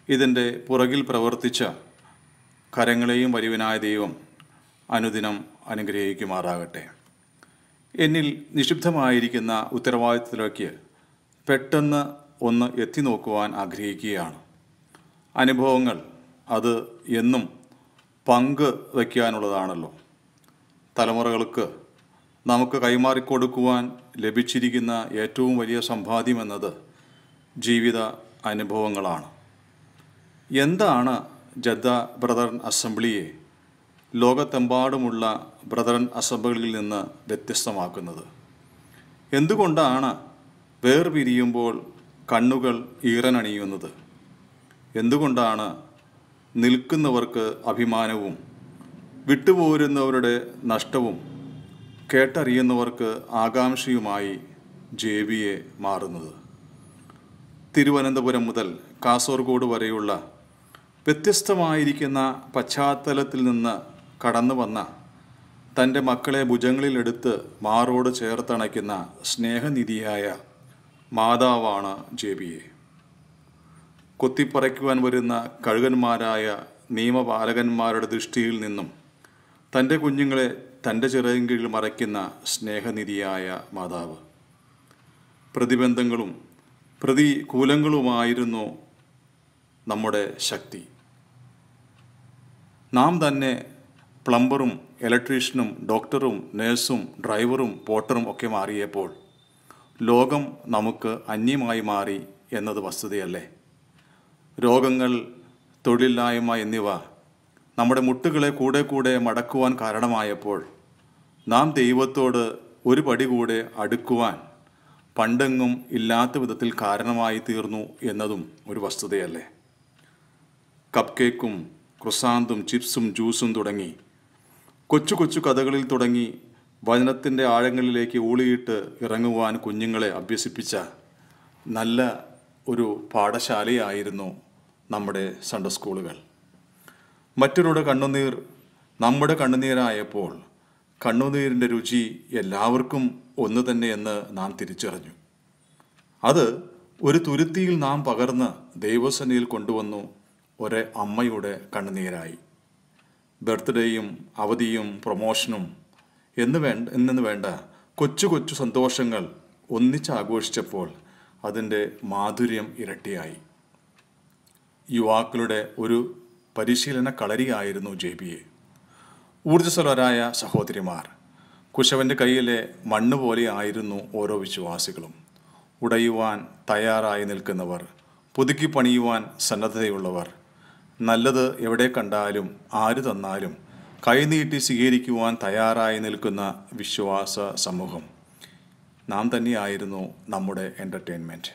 ഇതിൻ്റെ പുറകിൽ പ്രവർത്തിച്ച കരങ്ങളെയും വരുവനായ ദൈവം അനുദിനം അനുഗ്രഹിക്കുമാറാകട്ടെ എന്നിൽ നിക്ഷിപ്തമായിരിക്കുന്ന ഉത്തരവാദിത്തത്തിലേക്ക് പെട്ടെന്ന് ഒന്ന് എത്തി നോക്കുവാൻ ആഗ്രഹിക്കുകയാണ് അനുഭവങ്ങൾ അത് എന്നും പങ്ക് വയ്ക്കാനുള്ളതാണല്ലോ തലമുറകൾക്ക് നമുക്ക് കൈമാറിക്കൊടുക്കുവാൻ ലഭിച്ചിരിക്കുന്ന ഏറ്റവും വലിയ സമ്പാദ്യം എന്നത് ജീവിത അനുഭവങ്ങളാണ് എന്താണ് ജദ്ദ ബ്രദറൻ അസംബ്ലിയെ ലോകത്തെമ്പാടുമുള്ള ബ്രദറൻ അസംബ്ലിയിൽ നിന്ന് വ്യത്യസ്തമാക്കുന്നത് എന്തുകൊണ്ടാണ് വേർപിരിയുമ്പോൾ കണ്ണുകൾ ഈറനണിയുന്നത് എന്തുകൊണ്ടാണ് നിൽക്കുന്നവർക്ക് അഭിമാനവും വിട്ടുപോരുന്നവരുടെ നഷ്ടവും കേട്ടറിയുന്നവർക്ക് ആകാംക്ഷയുമായി ജേബിയെ മാറുന്നത് തിരുവനന്തപുരം മുതൽ കാസർഗോഡ് വരെയുള്ള വ്യത്യസ്തമായിരിക്കുന്ന പശ്ചാത്തലത്തിൽ നിന്ന് കടന്നു വന്ന തൻ്റെ മക്കളെ ഭുജങ്ങളിലെടുത്ത് മാറോട് ചേർത്തണയ്ക്കുന്ന സ്നേഹനിധിയായ മാതാവാണ് ജേബിയെ കൊത്തിപ്പറയ്ക്കുവാൻ വരുന്ന കഴുകന്മാരായ നിയമപാലകന്മാരുടെ ദൃഷ്ടിയിൽ നിന്നും തൻ്റെ കുഞ്ഞുങ്ങളെ തൻ്റെ ചിറകിൻ കീഴിൽ മറയ്ക്കുന്ന സ്നേഹനിധിയായ മാതാവ് പ്രതിബന്ധങ്ങളും പ്രതികൂലങ്ങളുമായിരുന്നു നമ്മുടെ ശക്തി നാം തന്നെ പ്ലംബറും ഇലക്ട്രീഷ്യനും ഡോക്ടറും നേഴ്സും ഡ്രൈവറും പോട്ടറും ഒക്കെ മാറിയപ്പോൾ ലോകം നമുക്ക് അന്യമായി മാറി എന്നത് വസ്തുതയല്ലേ രോഗങ്ങൾ തൊഴിലില്ലായ്മ എന്നിവ നമ്മുടെ മുട്ടുകളെ കൂടെ കൂടെ മടക്കുവാൻ കാരണമായപ്പോൾ നാം ദൈവത്തോട് ഒരു പടി കൂടെ അടുക്കുവാൻ പണ്ടെങ്ങും ഇല്ലാത്ത വിധത്തിൽ കാരണമായി തീർന്നു എന്നതും ഒരു വസ്തുതയല്ലേ കപ്പ് കേക്കും ക്രുസാന്തും ചിപ്സും ജ്യൂസും തുടങ്ങി കൊച്ചു കൊച്ചു കഥകളിൽ തുടങ്ങി വചനത്തിൻ്റെ ആഴങ്ങളിലേക്ക് ഊളിയിട്ട് ഇറങ്ങുവാൻ കുഞ്ഞുങ്ങളെ അഭ്യസിപ്പിച്ച നല്ല ഒരു പാഠശാലയായിരുന്നു നമ്മുടെ സൺഡേ സ്കൂളുകൾ മറ്റൊരുടെ കണ്ണുനീർ നമ്മുടെ കണ്ണുനീരായപ്പോൾ കണ്ണുനീരിൻ്റെ രുചി എല്ലാവർക്കും ഒന്ന് തന്നെയെന്ന് നാം തിരിച്ചറിഞ്ഞു അത് ഒരു തുരുത്തിയിൽ നാം പകർന്ന് ദൈവസന്നിധിയിൽ കൊണ്ടുവന്നു ഒരേ അമ്മയുടെ കണ്ണുനീരായി ബർത്ത്ഡേയും അവധിയും പ്രൊമോഷനും എന്ന് വേണ്ട എന്നു വേണ്ട കൊച്ചു കൊച്ചു സന്തോഷങ്ങൾ ഒന്നിച്ച് ആഘോഷിച്ചപ്പോൾ അതിൻ്റെ മാധുര്യം ഇരട്ടിയായി യുവാക്കളുടെ ഒരു പരിശീലന കളരിയായിരുന്നു ജെ ബി എ ഊർജ്ജസ്വലരായ സഹോദരിമാർ കുശവൻ്റെ കയ്യിലെ മണ്ണ് പോലെ ആയിരുന്നു ഓരോ വിശ്വാസികളും ഉടയുവാൻ തയ്യാറായി നിൽക്കുന്നവർ പുതുക്കി പണിയുവാൻ സന്നദ്ധതയുള്ളവർ നല്ലത് എവിടെ കണ്ടാലും ആര് തന്നാലും കൈനീട്ടി സ്വീകരിക്കുവാൻ തയ്യാറായി നിൽക്കുന്ന വിശ്വാസ സമൂഹം നാം തന്നെയായിരുന്നു നമ്മുടെ എൻ്റർടൈൻമെൻറ്റ്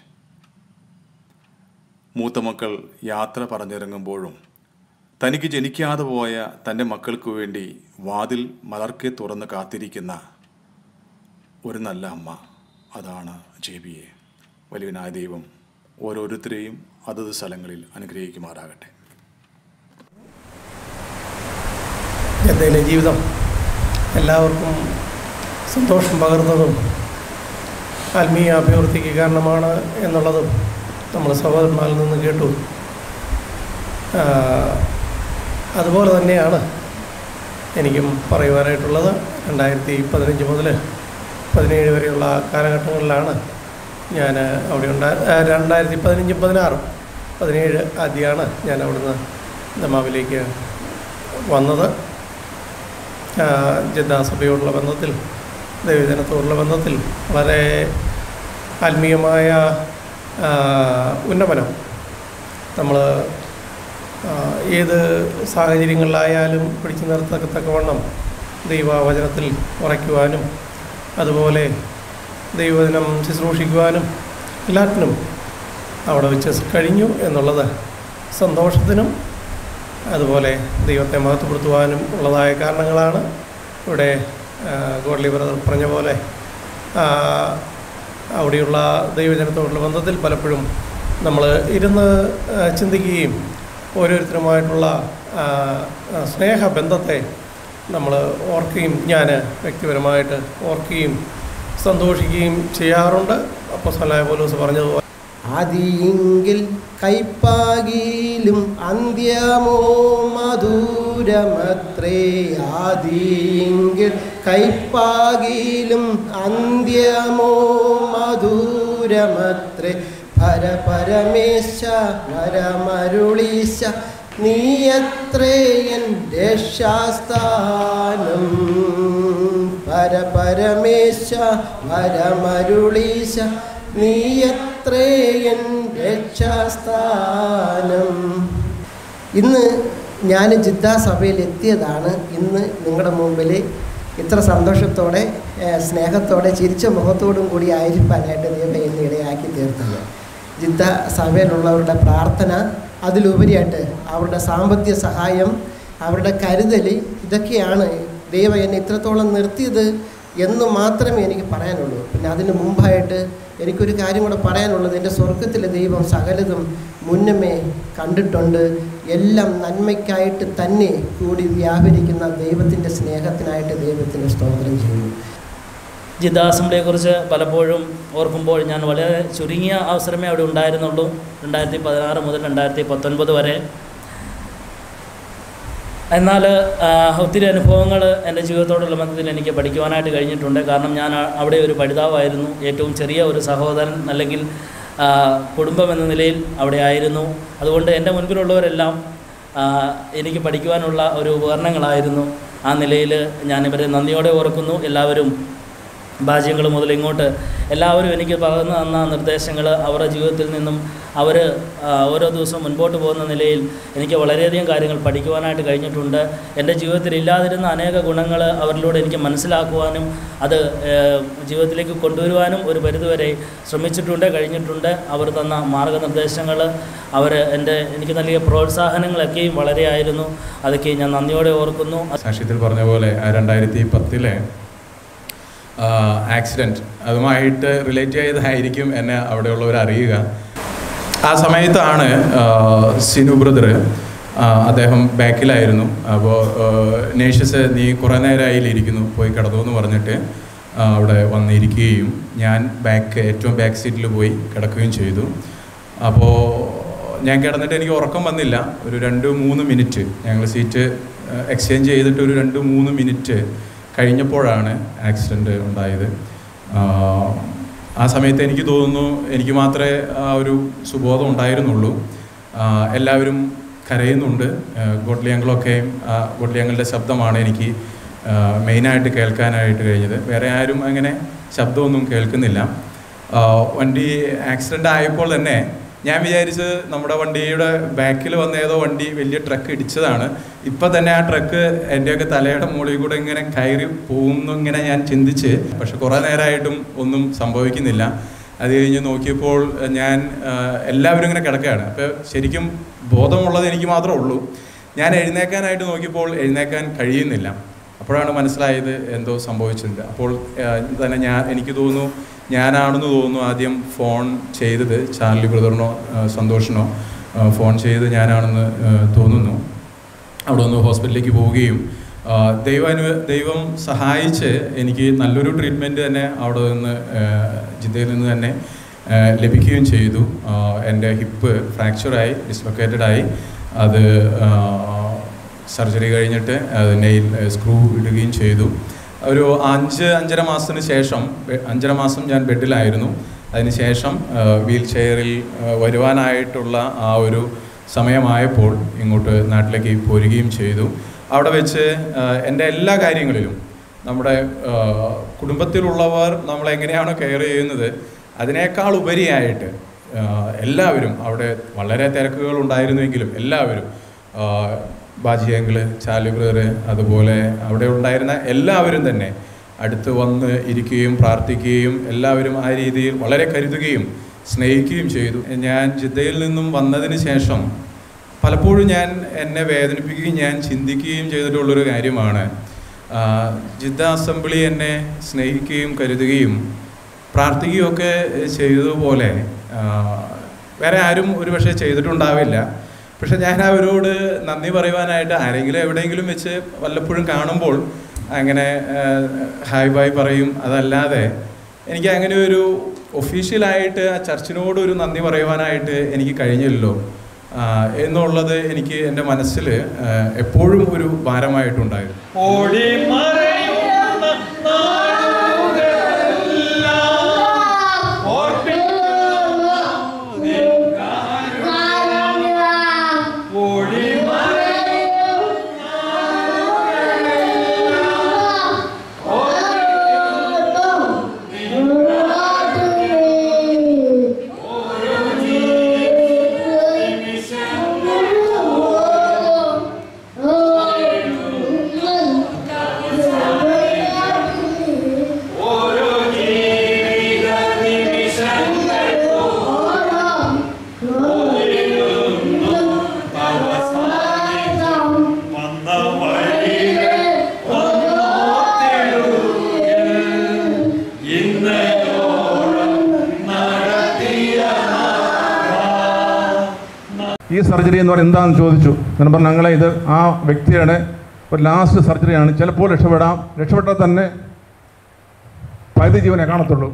മൂത്ത മക്കൾ യാത്ര പറഞ്ഞിറങ്ങുമ്പോഴും തനിക്ക് ജനിക്കാതെ പോയ തൻ്റെ മക്കൾക്ക് വേണ്ടി വാതിൽ മലർക്കെ തുറന്ന് കാത്തിരിക്കുന്ന ഒരു നല്ല അമ്മ അതാണ് ജെ ബി എ വലിയനായ ദൈവം ഓരോരുത്തരെയും അതത് സ്ഥലങ്ങളിൽ അനുഗ്രഹിക്കുമാറാകട്ടെ ജദ്ദയിലെ ജീവിതം എല്ലാവർക്കും സന്തോഷം പകർന്നതും ആത്മീയ അഭിവൃദ്ധിക്ക് കാരണമാണ് എന്നുള്ളതും നമ്മൾ സഹോദരന്മാരിൽ നിന്ന് കേട്ടു ആ, അതുപോലെ തന്നെയാണ് എനിക്കും പറയുവാനായിട്ടുള്ളത് രണ്ടായിരത്തി പതിനഞ്ച് മുതൽ പതിനേഴ് വരെയുള്ള കാലഘട്ടങ്ങളിലാണ് ഞാൻ അവിടെ ഉണ്ടാ ആ, രണ്ടായിരത്തി പതിനഞ്ചും പതിനാറും പതിനേഴ് ആദ്യമാണ് ഞാൻ അവിടുന്ന് ദമാവിലേക്ക് വന്നത് ആ, ജദ്ദ സഭയോടുള്ള ബന്ധത്തിൽ ദൈവജനത്തോടുള്ള ബന്ധത്തിൽ വളരെ ആത്മീയമായ ആ, ഉന്നമനം നമ്മൾ ഏത് സാഹചര്യങ്ങളിലായാലും പിടിച്ചു നിർത്തക്കത്തക്കവണ്ണം ദൈവവചനത്തിൽ ഉറയ്ക്കുവാനും അതുപോലെ ദൈവവചനം ശുശ്രൂഷിക്കുവാനും എല്ലാറ്റിനും അവിടെ വെച്ച് കഴിഞ്ഞു എന്നുള്ളത് സന്തോഷത്തിനും അതുപോലെ ദൈവത്തെ മഹത്വപ്പെടുത്തുവാനും ഉള്ളതായ കാരണങ്ങളാണ് ഇവിടെ ഗോഡ്ലി ബ്രദർ പറഞ്ഞ പോലെ ആ, അവിടെയുള്ള ദൈവജനത്തോടുള്ള ബന്ധത്തിൽ പലപ്പോഴും നമ്മൾ ഇരുന്ന് ആ, ചിന്തിക്കുകയും ഓരോരുത്തരുമായിട്ടുള്ള ആ, ആ, സ്നേഹബന്ധത്തെ നമ്മൾ ഓർക്കുകയും ഞാൻ വ്യക്തിപരമായിട്ട് ഓർക്കുകയും സന്തോഷിക്കുകയും ചെയ്യാറുണ്ട് അപ്പോൾ സലായ പോലീസ് പറഞ്ഞതുപോലെ ആദിയെങ്കിൽ കൈപ്പാകിലും അന്ത്യമോ മധുരമത്രേ ആദിയെങ്കിൽ കൈപ്പാകിലും അന്ത്യമോ മധുരമത്രേ പരപരമേശ വരമരുളീശ നീയത്രേയൻ രക്ഷാസ്ഥാനം പരപരമേശ വരമരുളീശ നീയത്രേയൻ രക്ഷാസ്ഥാനം ഇന്ന് ഞാൻ ജിദ്ദ സഭയിൽ എത്തിയതാണ് ഇന്ന് നിങ്ങളുടെ മുമ്പിൽ ഇത്ര സന്തോഷത്തോടെ ഏഹ്, സ്നേഹത്തോടെ ചിരിച്ച മുഖത്തോടും കൂടി ആയിരിക്കാനായിട്ട് ദൈവം എന്നെ ഇടയാക്കി തീർത്തത് ജിദ്ദ സഭയിലുള്ളവരുടെ പ്രാർത്ഥന അതിലുപരിയായിട്ട് അവരുടെ സാമ്പത്തിക സഹായം അവരുടെ കരുതൽ ഇതൊക്കെയാണ് ദൈവം എന്നെ ഇത്രത്തോളം നിർത്തിയത് എന്ന് മാത്രമേ എനിക്ക് പറയാനുള്ളൂ പിന്നെ അതിന് മുമ്പായിട്ട് എനിക്കൊരു കാര്യം കൂടെ പറയാനുള്ളത് എൻ്റെ സ്വർഗത്തിലെ ദൈവം സകലതും മുന്നമേ കണ്ടിട്ടുണ്ട് എല്ലാം നന്മയ്ക്കായിട്ട് തന്നെ കൂടി വ്യാപരിക്കുന്ന ദൈവത്തിൻ്റെ സ്നേഹത്തിനായിട്ട് ദൈവത്തിന് സ്തോത്രം ചെയ്യുന്നു ജിദ്ദ അസംബ്ലിയെക്കുറിച്ച് പലപ്പോഴും ഓർക്കുമ്പോൾ ഞാൻ വളരെ ചുരുങ്ങിയ അവസരമേ അവിടെ ഉണ്ടായിരുന്നുള്ളൂ രണ്ടായിരത്തി പതിനാറ് മുതൽ രണ്ടായിരത്തി പത്തൊൻപത് വരെ എന്നാൽ ആ, ഒത്തിരി അനുഭവങ്ങൾ എൻ്റെ ജീവിതത്തോടുള്ള ബന്ധത്തിൽ എനിക്ക് പഠിക്കുവാനായിട്ട് കഴിഞ്ഞിട്ടുണ്ട് കാരണം ഞാൻ ആ- അവിടെ ഒരു പഠിതാവായിരുന്നു ഏറ്റവും ചെറിയ ഒരു സഹോദരൻ അല്ലെങ്കിൽ ആ, കുടുംബം എന്ന നിലയിൽ അവിടെ ആയിരുന്നു അതുകൊണ്ട് എൻ്റെ മുൻപിലുള്ളവരെല്ലാം ആ, എനിക്ക് പഠിക്കുവാനുള്ള ഒരു ഉപകരണങ്ങളായിരുന്നു ആ നിലയിൽ ഞാനിവരെ നന്ദിയോടെ ഓർക്കുന്നു എല്ലാവരും ഭാജ്യങ്ങൾ മുതൽ ഇങ്ങോട്ട് എല്ലാവരും എനിക്ക് പകർന്നു തന്ന നിർദ്ദേശങ്ങൾ അവരുടെ ജീവിതത്തിൽ നിന്നും അവർ ഓരോ ദിവസവും മുൻപോട്ട് പോകുന്ന നിലയിൽ എനിക്ക് വളരെയധികം കാര്യങ്ങൾ പഠിക്കുവാനായിട്ട് കഴിഞ്ഞിട്ടുണ്ട് എൻ്റെ ജീവിതത്തിൽ ഇല്ലാതിരുന്ന അനേക ഗുണങ്ങൾ അവരിലൂടെ എനിക്ക് മനസ്സിലാക്കുവാനും അത് ഏഹ്, ജീവിതത്തിലേക്ക് കൊണ്ടുവരുവാനും ഒരു പരിധിവരെ ശ്രമിച്ചിട്ടുണ്ട് കഴിഞ്ഞിട്ടുണ്ട് അവർ തന്ന മാർഗനിർദ്ദേശങ്ങൾ അവർ എൻ്റെ എനിക്ക് നൽകിയ പ്രോത്സാഹനങ്ങളൊക്കെയും വളരെയായിരുന്നു അതൊക്കെ ഞാൻ നന്ദിയോടെ ഓർക്കുന്നു സാക്ഷ്യത്തിൽ പറഞ്ഞ പോലെ ആ രണ്ടായിരത്തി പത്തിലെ ആക്സിഡൻറ്റ് അതുമായിട്ട് റിലേറ്റ് ചെയ്തായിരിക്കും എന്നെ അവിടെയുള്ളവർ അറിയുക ആ സമയത്താണ് ആ, സിനു ബ്രദർ അദ്ദേഹം ബാക്കിലായിരുന്നു അപ്പോൾ നേഴ്സസ് നീ കുറേ നേരമായിലിരിക്കുന്നു പോയി കിടന്നു എന്ന് പറഞ്ഞിട്ട് ആ, അവിടെ വന്നിരിക്കുകയും ഞാൻ ബാക്ക് ഏറ്റവും ബാക്ക് സീറ്റിൽ പോയി കിടക്കുകയും ചെയ്തു അപ്പോൾ ഞാൻ കിടന്നിട്ട് എനിക്ക് ഉറക്കം വന്നില്ല ഒരു രണ്ട് മൂന്ന് മിനിറ്റ് ഞങ്ങൾ സീറ്റ് എക്സ്ചേഞ്ച് ചെയ്തിട്ട് ഒരു രണ്ട് മൂന്ന് മിനിറ്റ് കഴിഞ്ഞപ്പോഴാണ് ആക്സിഡൻറ്റ് ഉണ്ടായത് ആ, ആ സമയത്ത് എനിക്ക് തോന്നുന്നു എനിക്ക് മാത്രമേ ആ ഒരു സുബോധം ഉണ്ടായിരുന്നുള്ളൂ ആ, എല്ലാവരും കരയുന്നുണ്ട് ഗോഡ്ലിയങ്ങളൊക്കെ ഗോഡ്ലിയങ്ങളുടെ ശബ്ദമാണ് എനിക്ക് മെയിനായിട്ട് കേൾക്കാനായിട്ട് കഴിഞ്ഞത് വേറെ ആരും അങ്ങനെ ശബ്ദമൊന്നും കേൾക്കുന്നില്ല ആ, വണ്ടി ആക്സിഡൻ്റ് ആയപ്പോൾ തന്നെ ഞാൻ വിചാരിച്ച് നമ്മുടെ വണ്ടിയുടെ ബാക്കിൽ വന്ന ഏതോ വണ്ടി വലിയ ട്രക്ക് ഇടിച്ചതാണ് ഇപ്പം തന്നെ ആ ട്രക്ക് എൻ്റെയൊക്കെ തലയുടെ മുകളിൽ കൂടെ ഇങ്ങനെ കയറി പോകുന്നു ഇങ്ങനെ ഞാൻ ചിന്തിച്ച് പക്ഷെ കുറേ നേരമായിട്ടും ഒന്നും സംഭവിക്കുന്നില്ല അത് കഴിഞ്ഞ് നോക്കിയപ്പോൾ ഞാൻ ആ, എല്ലാവരും ഇങ്ങനെ കിടക്കുകയാണ് അപ്പോൾ ശരിക്കും ബോധമുള്ളത് എനിക്ക് മാത്രമേ ഉള്ളൂ ഞാൻ എഴുന്നേക്കാനായിട്ട് നോക്കിയപ്പോൾ എഴുന്നേക്കാൻ കഴിയുന്നില്ല അപ്പോഴാണ് മനസ്സിലായത് എന്തോ സംഭവിച്ചിട്ടുണ്ട് അപ്പോൾ ആ, തന്നെ ഞാൻ എനിക്ക് തോന്നുന്നു ഞാനാണെന്ന് തോന്നുന്നു ആദ്യം ഫോൺ ചെയ്തത് ചാർലി ബ്രദറിനോ ആ, സന്തോഷിനോ ആ, ഫോൺ ചെയ്ത് ഞാനാണെന്ന് ആ, തോന്നുന്നു അവിടെ ഒന്ന് ഹോസ്പിറ്റലിലേക്ക് പോവുകയും ആ, ദൈവാനു ദൈവം സഹായിച്ച് എനിക്ക് നല്ലൊരു ട്രീറ്റ്മെൻറ്റ് തന്നെ അവിടെ നിന്ന് ആ, ജിദ്ദയിൽ നിന്ന് തന്നെ ആ, ലഭിക്കുകയും ചെയ്തു ആ, എൻ്റെ ഹിപ്പ് ഫ്രാക്ചറായി ഡിസ്ലൊക്കേറ്റഡായി അത് സർജറി കഴിഞ്ഞിട്ട് അത് നെയിൽ സ്ക്രൂ ഇടുകയും ചെയ്തു ഒരു അഞ്ച് അഞ്ചര മാസത്തിന് ശേഷം ബെ- അഞ്ചര മാസം ഞാൻ ബെഡിലായിരുന്നു അതിനുശേഷം വീൽ ചെയറിൽ വരുവാനായിട്ടുള്ള ആ ഒരു സമയമായപ്പോൾ ഇങ്ങോട്ട് നാട്ടിലേക്ക് പോരുകയും ചെയ്തു അവിടെ വെച്ച് ആ, എൻ്റെ എല്ലാ കാര്യങ്ങളിലും നമ്മുടെ ആ, കുടുംബത്തിലുള്ളവർ നമ്മളെങ്ങനെയാണോ കെയർ ചെയ്യുന്നത് അതിനേക്കാൾ ഉപരിയായിട്ട് ആ, എല്ലാവരും അവിടെ വളരെ തിരക്കുകൾ ഉണ്ടായിരുന്നുവെങ്കിലും എല്ലാവരും ആ, ബാജി അങ്കിള് ചാലു ബ്രദർ അതുപോലെ അവിടെ ഉണ്ടായിരുന്ന എല്ലാവരും തന്നെ അടുത്ത് വന്ന് ഇരിക്കുകയും പ്രാർത്ഥിക്കുകയും എല്ലാവരും ആ രീതിയിൽ വളരെ കരുതുകയും സ്നേഹിക്കുകയും ചെയ്തു ഞാൻ ജിദ്ദയിൽ നിന്നും വന്നതിന് ശേഷം പലപ്പോഴും ഞാൻ എന്നെ വേദനിപ്പിക്കുകയും ഞാൻ ചിന്തിക്കുകയും ചെയ്തിട്ടുള്ളൊരു കാര്യമാണ് ആ, ജിദ്ദ അസംബ്ലി എന്നെ സ്നേഹിക്കുകയും കരുതുകയും പ്രാർത്ഥിക്കുകയും ഒക്കെ ചെയ്തതുപോലെ ആ, വേറെ ആരും ഒരുപക്ഷെ ചെയ്തിട്ടുണ്ടാവില്ല പക്ഷെ ഞാൻ അവരോട് നന്ദി പറയുവാനായിട്ട് ആരെങ്കിലും എവിടെയെങ്കിലും വെച്ച് വല്ലപ്പോഴും കാണുമ്പോൾ അങ്ങനെ ആ, ഹായ് ബായ് പറയും അതല്ലാതെ എനിക്ക് അങ്ങനെ ഒരു ഒഫീഷ്യലായിട്ട് ആ ചർച്ചിനോട് ഒരു നന്ദി പറയുവാനായിട്ട് എനിക്ക് കഴിഞ്ഞില്ലല്ലോ ആ, എന്നുള്ളത് എനിക്ക് എൻ്റെ മനസ്സിൽ ആ, എപ്പോഴും ഒരു ഭാരമായിട്ടുണ്ടായിരുന്നു ഓടി മറയുന്ന ഓടി ഈ സർജറി എന്ന് പറയുന്നത് എന്താണെന്ന് ചോദിച്ചു ഞാൻ പറഞ്ഞു ഞങ്ങളെ ഇത് ആ വ്യക്തിയുടെ ഒരു ലാസ്റ്റ് സർജറിയാണ് ചിലപ്പോൾ രക്ഷപ്പെടാം രക്ഷപ്പെട്ടാൽ തന്നെ പകുതി ജീവനെ കാണത്തുള്ളൂ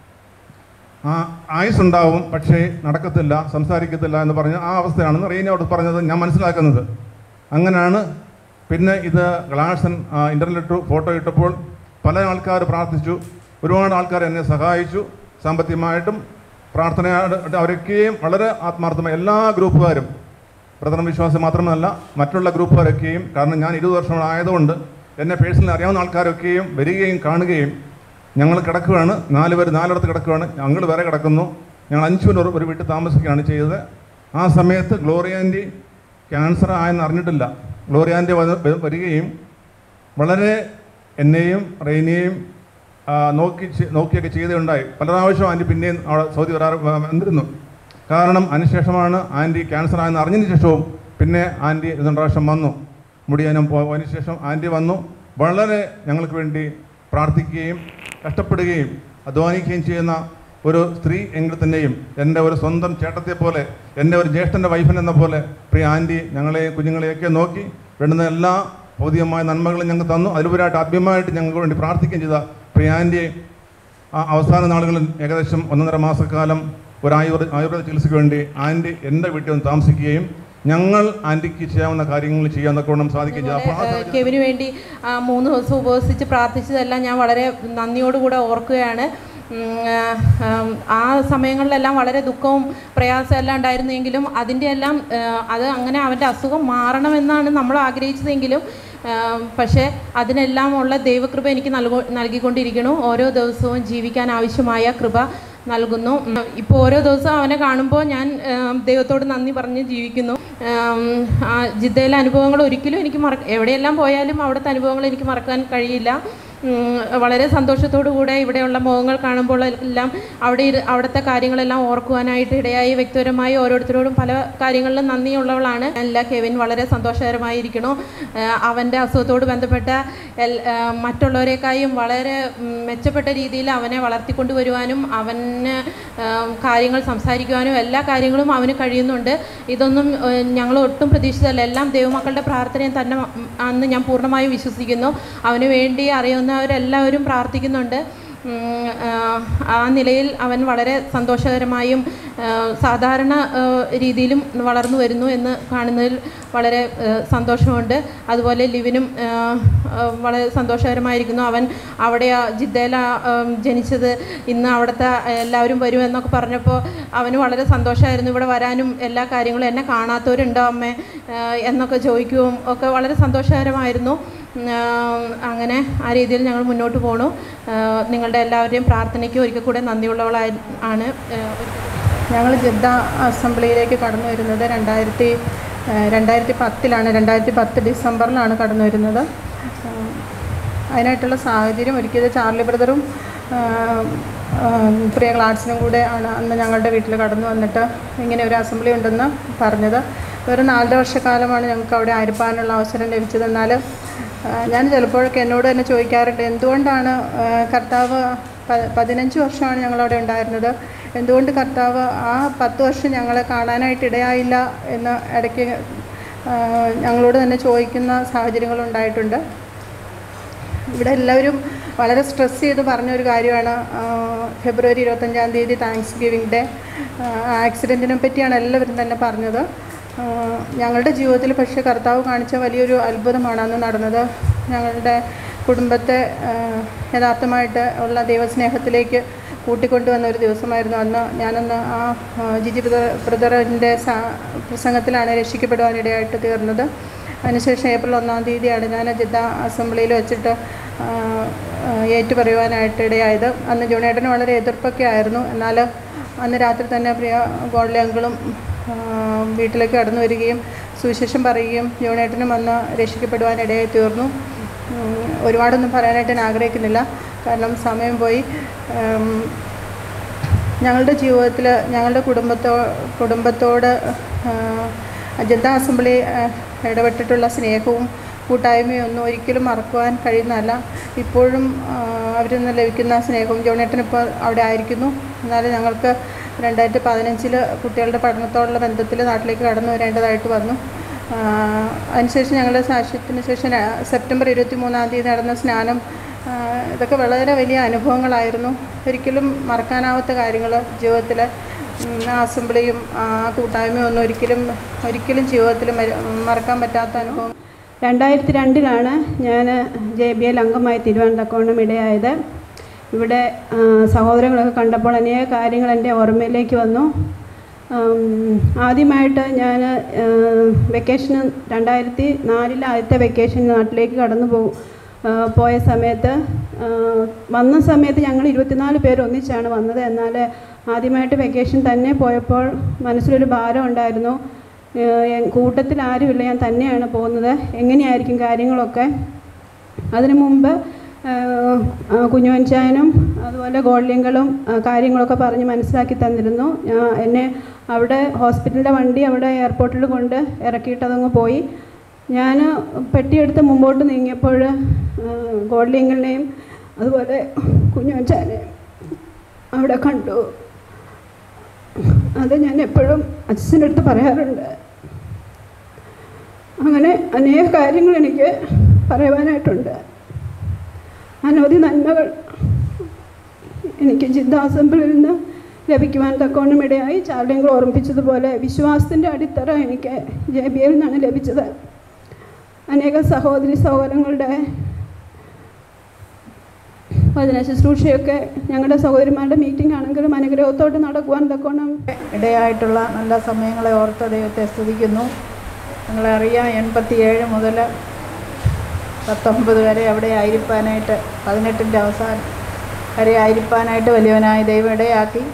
ആ ആയുസ് ഉണ്ടാവും പക്ഷേ നടക്കത്തില്ല സംസാരിക്കത്തില്ല എന്ന് പറഞ്ഞ് ആ അവസ്ഥയാണെന്ന് റീനോട് പറഞ്ഞത് ഞാൻ മനസ്സിലാക്കുന്നത് അങ്ങനെയാണ് പിന്നെ ഇത് ഗ്ലാസൻ ഇൻ്റർനെറ്റ് ഫോട്ടോ ഇട്ടപ്പോൾ പല ആൾക്കാർ പ്രാർത്ഥിച്ചു ഒരുപാട് ആൾക്കാർ എന്നെ സഹായിച്ചു സാമ്പത്തികമായിട്ടും പ്രാർത്ഥനയായിട്ട് അവരൊക്കെയും വളരെ ആത്മാർത്ഥമായി എല്ലാ ഗ്രൂപ്പുകാരും പ്രഥമ വിശ്വാസം മാത്രമല്ല മറ്റുള്ള ഗ്രൂപ്പുകാരൊക്കെയും കാരണം ഞാൻ ഇരുപത് വർഷങ്ങളായതുകൊണ്ട് എന്നെ പേഴ്സണലി അറിയാവുന്ന ആൾക്കാരൊക്കെയും വരികയും കാണുകയും ഞങ്ങൾ കിടക്കുകയാണ് നാല് പേര് നാലിടത്ത് കിടക്കുകയാണ് ഞങ്ങൾ വേറെ കിടക്കുന്നു ഞങ്ങൾ അഞ്ചു പേർ ഒരു വീട്ടിൽ താമസിക്കുകയാണ് ചെയ്തത് ആ സമയത്ത് ഗ്ലോറിയാൻറ്റി ക്യാൻസർ ആയെന്ന് അറിഞ്ഞിട്ടില്ല ഗ്ലോറിയാൻറ്റി വന്ന് വരികയും വളരെ എന്നെയും റെയിനെയും ആ, നോക്കി ചെ- നോക്കിയൊക്കെ ചെയ്തുണ്ടായി പല പ്രാവശ്യം ആൻറ്റി പിന്നെയും അവിടെ സൗദി വരാറ് വ- വന്നിരുന്നു കാരണം അതിനുശേഷമാണ് ആൻറ്റി ക്യാൻസർ ആയെന്ന് അറിഞ്ഞതിന് ശേഷവും പിന്നെ ആൻറ്റി രണ്ട് പ്രാവശ്യം വന്നു മുടിയാനും പോയതിനു ശേഷം ആൻറ്റി വന്നു വളരെ ഞങ്ങൾക്ക് വേണ്ടി പ്രാർത്ഥിക്കുകയും കഷ്ടപ്പെടുകയും അധ്വാനിക്കുകയും ചെയ്യുന്ന ഒരു സ്ത്രീ എങ്കിൽ തന്നെയും എൻ്റെ ഒരു സ്വന്തം ചേട്ടത്തെ പോലെ എൻ്റെ ഒരു ജ്യേഷ്ഠൻ്റെ വൈഫൻ എന്ന പോലെ പ്രിയ ആൻറ്റി ഞങ്ങളെ കുഞ്ഞുങ്ങളെയൊക്കെ നോക്കി വേണ്ടുന്ന എല്ലാ ഭൗതികമായ നന്മകളും ഞങ്ങൾക്ക് തന്നു അതിലുപരിയായിട്ട് ആത്മീയമായിട്ട് ഞങ്ങൾക്ക് വേണ്ടി പ്രാർത്ഥിക്കുകയും ചെയ്ത പ്രിയ ആൻറ്റിയെ ആ അവസാന നാളുകളിൽ ഏകദേശം ഒന്നര മാസക്കാലം ഒരു ആയുർവേദ ആയുർവേദ ചികിത്സയ്ക്ക് വേണ്ടി ആൻറ്റി എൻ്റെ വീട്ടിൽ വന്ന് താമസിക്കുകയും ഞങ്ങൾ ആൻറ്റിക്ക് ചെയ്യാവുന്ന കാര്യങ്ങൾ ചെയ്യാൻ തക്കവണ്ണം സാധിക്കുകയും ചെയ്തു അപ്പോൾ ആ ഏഹ് കെവിന് വേണ്ടി ആ മൂന്ന് ദിവസം ഉപവസിച്ച് പ്രാർത്ഥിച്ചതെല്ലാം ഞാൻ വളരെ നന്ദിയോടുകൂടെ ഓർക്കുകയാണ് ഉം, ആ, ഉം, ആ സമയങ്ങളിലെല്ലാം വളരെ ദുഃഖവും പ്രയാസവും എല്ലാം ഉണ്ടായിരുന്നെങ്കിലും അതിൻ്റെ എല്ലാം ഏഹ്, അത് അങ്ങനെ അവൻ്റെ അസുഖം മാറണമെന്നാണ് നമ്മൾ ആഗ്രഹിച്ചതെങ്കിലും ഏഹ്, പക്ഷേ അതിനെല്ലാം ഉള്ള ദൈവകൃപ എനിക്ക് നൽകു നൽകിക്കൊണ്ടിരിക്കുന്നു ഓരോ ദിവസവും ജീവിക്കാൻ ആവശ്യമായ കൃപ നൽകുന്നു ഉം, ഇപ്പോൾ ഓരോ ദിവസവും അവനെ കാണുമ്പോൾ ഞാൻ ഏഹ്, ദൈവത്തോട് നന്ദി പറഞ്ഞ് ജീവിക്കുന്നു ഏഹ്, ആ ജിദ്ദയിലെ അനുഭവങ്ങൾ ഒരിക്കലും എനിക്ക് മറ എവിടെയെല്ലാം പോയാലും അവിടുത്തെ അനുഭവങ്ങൾ എനിക്ക് മറക്കാൻ കഴിയില്ല ഉം, വളരെ സന്തോഷത്തോടു കൂടെ ഇവിടെയുള്ള മുഖങ്ങൾ കാണുമ്പോൾ എല്ലാം അവിടെ ഇരു അവിടുത്തെ കാര്യങ്ങളെല്ലാം ഓർക്കുവാനായിട്ട് ഇടയായി വ്യക്തിപരമായി ഓരോരുത്തരോടും പല കാര്യങ്ങളിലും നന്ദിയുള്ളവളാണ് എല്ലാ കെവിൻ വളരെ സന്തോഷകരമായിരിക്കണു ഏഹ് അവൻ്റെ അസുഖത്തോട് ബന്ധപ്പെട്ട എൽ ഏഹ് മറ്റുള്ളവരെക്കായും വളരെ ഉം, മെച്ചപ്പെട്ട രീതിയിൽ അവനെ വളർത്തിക്കൊണ്ടുവരുവാനും അവന് ഏഹ് കാര്യങ്ങൾ സംസാരിക്കുവാനും എല്ലാ കാര്യങ്ങളും അവന് കഴിയുന്നുണ്ട് ഇതൊന്നും ഏഹ് ഞങ്ങൾ ഒട്ടും പ്രതീക്ഷിച്ചതല്ല എല്ലാം ദൈവമക്കളുടെ പ്രാർത്ഥനയും തന്നെ ഉം, ആണെന്ന് ഞാൻ പൂർണ്ണമായും വിശ്വസിക്കുന്നു അവന് വേണ്ടി അറിയുന്നവരെല്ലാവരും പ്രാർത്ഥിക്കുന്നുണ്ട് ഉം, ആ, ആ നിലയിൽ അവൻ വളരെ സന്തോഷകരമായും ആ, സാധാരണ ആ, രീതിയിലും വളർന്നു വരുന്നു എന്ന് കാണുന്നതിൽ വളരെ ആ, സന്തോഷമുണ്ട് അതുപോലെ ലിവിനും ആ, ആ, വളരെ സന്തോഷകരമായിരിക്കുന്നു അവൻ അവിടെ ആ ജിദ്ദയിൽ ആ, ഉം, ജനിച്ചത് ഇന്ന് അവിടുത്തെ എല്ലാവരും വരും എന്നൊക്കെ പറഞ്ഞപ്പോൾ അവന് വളരെ സന്തോഷമായിരുന്നു ഇവിടെ വരാനും എല്ലാ കാര്യങ്ങളും എന്നെ കാണാത്തവരുണ്ടോ അമ്മേ ആ, എന്നൊക്കെ ചോദിക്കുകയും ഒക്കെ വളരെ സന്തോഷകരമായിരുന്നു ഉം, ആ, അങ്ങനെ ആ രീതിയിൽ ഞങ്ങൾ മുന്നോട്ട് പോണു ആ, നിങ്ങളുടെ എല്ലാവരുടെയും പ്രാർത്ഥനയ്ക്ക് ഒരിക്കൽ കൂടെ നന്ദിയുള്ളവളായി ആണ് ആ, ഞങ്ങൾ ജിദ്ദ അസംബ്ലിയിലേക്ക് കടന്നു വരുന്നത് രണ്ടായിരത്തി ഏഹ് രണ്ടായിരത്തി പത്തിലാണ് രണ്ടായിരത്തി പത്ത് ഡിസംബറിലാണ് കടന്നു വരുന്നത് ഏഹ് അതിനായിട്ടുള്ള സാഹചര്യം ഒരിക്കലും ചാർലി ബ്രദറും ഏഹ് ഏഹ് പ്രിയ ക്ലാഡ്സിനും കൂടെ ആണ് അന്ന് ഞങ്ങളുടെ വീട്ടിൽ കടന്നു വന്നിട്ട് ഇങ്ങനെ ഒരു അസംബ്ലി ഉണ്ടെന്ന് പറഞ്ഞത് ഒരു നാലര വർഷക്കാലമാണ് ഞങ്ങൾക്ക് അവിടെ ആയിരിക്കാനുള്ള അവസരം ലഭിച്ചത് എന്നാൽ ഏഹ് ഞാൻ ചിലപ്പോഴൊക്കെ എന്നോട് തന്നെ ചോദിക്കാറുണ്ട് എന്തുകൊണ്ടാണ് ഏഹ് കർത്താവ് പ- പതിനഞ്ച് വർഷമാണ് ഞങ്ങളവിടെ ഉണ്ടായിരുന്നത് എന്തുകൊണ്ട് കർത്താവ് ആ പത്ത് വർഷം ഞങ്ങളെ കാണാനായിട്ട് ഇടയായില്ല എന്ന് ഇടയ്ക്ക് ഏഹ് ഞങ്ങളോട് തന്നെ ചോദിക്കുന്ന സാഹചര്യങ്ങളുണ്ടായിട്ടുണ്ട് ഇവിടെ എല്ലാവരും വളരെ സ്ട്രെസ് ചെയ്ത് പറഞ്ഞൊരു കാര്യമാണ് ആ, ഫെബ്രുവരി ഇരുപത്തഞ്ചാം തീയതി താങ്ക്സ് ഗിവിംഗ് ഡേ ആക്സിഡൻറ്റിനെ പറ്റിയാണ് എല്ലാവരും തന്നെ പറഞ്ഞത് ആ, ഞങ്ങളുടെ ജീവിതത്തിൽ പക്ഷേ കർത്താവ് കാണിച്ച വലിയൊരു അത്ഭുതമാണ് അന്ന് നടന്നത് ഞങ്ങളുടെ കുടുംബത്തെ ആ, യഥാർത്ഥമായിട്ട് ഉള്ള ദൈവസ്നേഹത്തിലേക്ക് കൂട്ടിക്കൊണ്ടുവന്ന ഒരു ദിവസമായിരുന്നു അന്ന് ഞാനന്ന് ആ ആ, ജിജി ബ്രദർ ബ്രദറിൻ്റെ സാ പ്രസംഗത്തിലാണ് രക്ഷിക്കപ്പെടുവാനിടയായിട്ട് തീർന്നത് അതിനുശേഷം ഏപ്രിൽ ഒന്നാം തീയതിയാണ് ഞാൻ ജിദ്ദ അസംബ്ലിയിൽ വെച്ചിട്ട് ആ, ആ, ഏറ്റുപറയുവാനായിട്ട് ഇടയായത് അന്ന് ജോണേട്ടന് വളരെ എതിർപ്പൊക്കെ ആയിരുന്നു എന്നാൽ അന്ന് രാത്രി തന്നെ പ്രിയ ഗോഡ്ലി അങ്കിളും ആ, വീട്ടിലേക്ക് കടന്നു വരികയും സുവിശേഷം പറയുകയും ജോണേട്ടനും അന്ന് രക്ഷിക്കപ്പെടുവാനിടയായി തീർന്നു ഉം, ഒരുപാടൊന്നും പറയാനായിട്ട് ഞാൻ ആഗ്രഹിക്കുന്നില്ല കാരണം സമയം പോയി ഉം, ഞങ്ങളുടെ ജീവിതത്തിൽ ഞങ്ങളുടെ കുടുംബത്തോ കുടുംബത്തോട് അജന്ത അസംബ്ലി ആ, ഇടപെട്ടിട്ടുള്ള സ്നേഹവും കൂട്ടായ്മയും ഒന്നും ഒരിക്കലും മറക്കുവാൻ കഴിയുന്നതല്ല ഇപ്പോഴും ആ, അവരിൽ നിന്ന് ലഭിക്കുന്ന സ്നേഹവും ജോണേട്ടൻ ഇപ്പോൾ അവിടെ ആയിരിക്കുന്നു എന്നാലും ഞങ്ങൾക്ക് രണ്ടായിരത്തി പതിനഞ്ചിൽ കുട്ടികളുടെ പഠനത്തോടുള്ള ബന്ധത്തിൽ നാട്ടിലേക്ക് കടന്നു വരേണ്ടതായിട്ട് വന്നു ആ, അതിനുശേഷം ഞങ്ങളുടെ സാക്ഷ്യത്തിന് ശേഷം ര- സെപ്റ്റംബർ ഇരുപത്തി മൂന്നാം തീയതി നടന്ന സ്നാനം ആ, ഇതൊക്കെ വളരെ വലിയ അനുഭവങ്ങളായിരുന്നു ഒരിക്കലും മറക്കാനാവാത്ത കാര്യങ്ങൾ ജീവിതത്തിൽ ആ അസംബ്ലിയും ആ കൂട്ടായ്മയും ഒന്നും ഒരിക്കലും ഒരിക്കലും ജീവിതത്തിൽ മര- മറക്കാൻ പറ്റാത്ത അനുഭവം രണ്ടായിരത്തി രണ്ടിലാണ് ഞാൻ ജെ ബി എൽ അംഗമായി തിരുവനന്തപുരം ഇടയായത് ഇവിടെ ആ, സഹോദരങ്ങളൊക്കെ കണ്ടപ്പോൾ അനേക കാര്യങ്ങൾ എൻ്റെ ഓർമ്മയിലേക്ക് വന്നു ഉം, ആദ്യമായിട്ട് ഞാൻ വെക്കേഷന് രണ്ടായിരത്തി നാലിൽ ആദ്യത്തെ വെക്കേഷൻ നാട്ടിലേക്ക് കടന്നു പോ ആ, പോയ സമയത്ത് ആ, വന്ന സമയത്ത് ഞങ്ങൾ ഇരുപത്തിനാല് പേര് ഒന്നിച്ചാണ് വന്നത് എന്നാൽ ആദ്യമായിട്ട് വെക്കേഷൻ തന്നെ പോയപ്പോൾ മനസ്സിലൊരു ഭാരം ഉണ്ടായിരുന്നു ഏഹ് എൻ- കൂട്ടത്തിൽ ആരുമില്ല ഞാൻ തന്നെയാണ് പോകുന്നത് എങ്ങനെയായിരിക്കും കാര്യങ്ങളൊക്കെ അതിനു മുമ്പ് ഏഹ്, ആ, കുഞ്ഞുവൻചായനും അതുപോലെ ഗോൾഡിയങ്കളും ആ, കാര്യങ്ങളൊക്കെ പറഞ്ഞ് മനസ്സിലാക്കി തന്നിരുന്നു ഞാൻ എന്നെ അവിടെ ഹോസ്പിറ്റലിൻ്റെ വണ്ടി അവിടെ എയർപോർട്ടിൽ കൊണ്ട് ഇറക്കിയിട്ട് അതങ്ങ് പോയി ഞാൻ പെട്ടിയെടുത്ത് മുമ്പോട്ട് നീങ്ങിയപ്പോൾ ഗോൾഡിയങ്ങളിനെയും അതുപോലെ കുഞ്ഞുവൻചായനെയും അവിടെ കണ്ടു അത് ഞാൻ എപ്പോഴും അച്ഛൻ്റെ അടുത്ത് പറയാറുണ്ട് അങ്ങനെ അനേക കാര്യങ്ങൾ എനിക്ക് പറയുവാനായിട്ടുണ്ട് അനവധി നന്മകൾ എനിക്ക് ജിദ്ദ അസംബ്ലിയിൽ നിന്ന് ലഭിക്കുവാൻ തക്കോണം ഇടയായി ചാർലിങ്ങൾ ഓർമ്മിപ്പിച്ചതുപോലെ വിശ്വാസത്തിൻ്റെ അടിത്തറ എനിക്ക് ജെ ബി എയിൽ നിന്നാണ് ലഭിച്ചത് അനേക സഹോദരി സഹോദരങ്ങളുടെ വചന ശുശ്രൂഷയൊക്കെ ഞങ്ങളുടെ സഹോദരിമാരുടെ മീറ്റിംഗ് ആണെങ്കിലും അനുഗ്രഹത്തോട്ട് നടക്കുവാൻ തക്കോണം ഇടയായിട്ടുള്ള നല്ല സമയങ്ങളെ ഓർത്ത് ദൈവത്തെ സ്തുതിക്കുന്നു നിങ്ങളെ അറിയാം എൺപത്തിയേഴ് മുതൽ പത്തൊമ്പത് വരെ അവിടെ ആയിരിക്കാനായിട്ട് പതിനെട്ടിൻ്റെ അവസാനം വരെ ആയിരിക്കാനായിട്ട് വലിയവനായ ദൈവം ഇടയാക്കി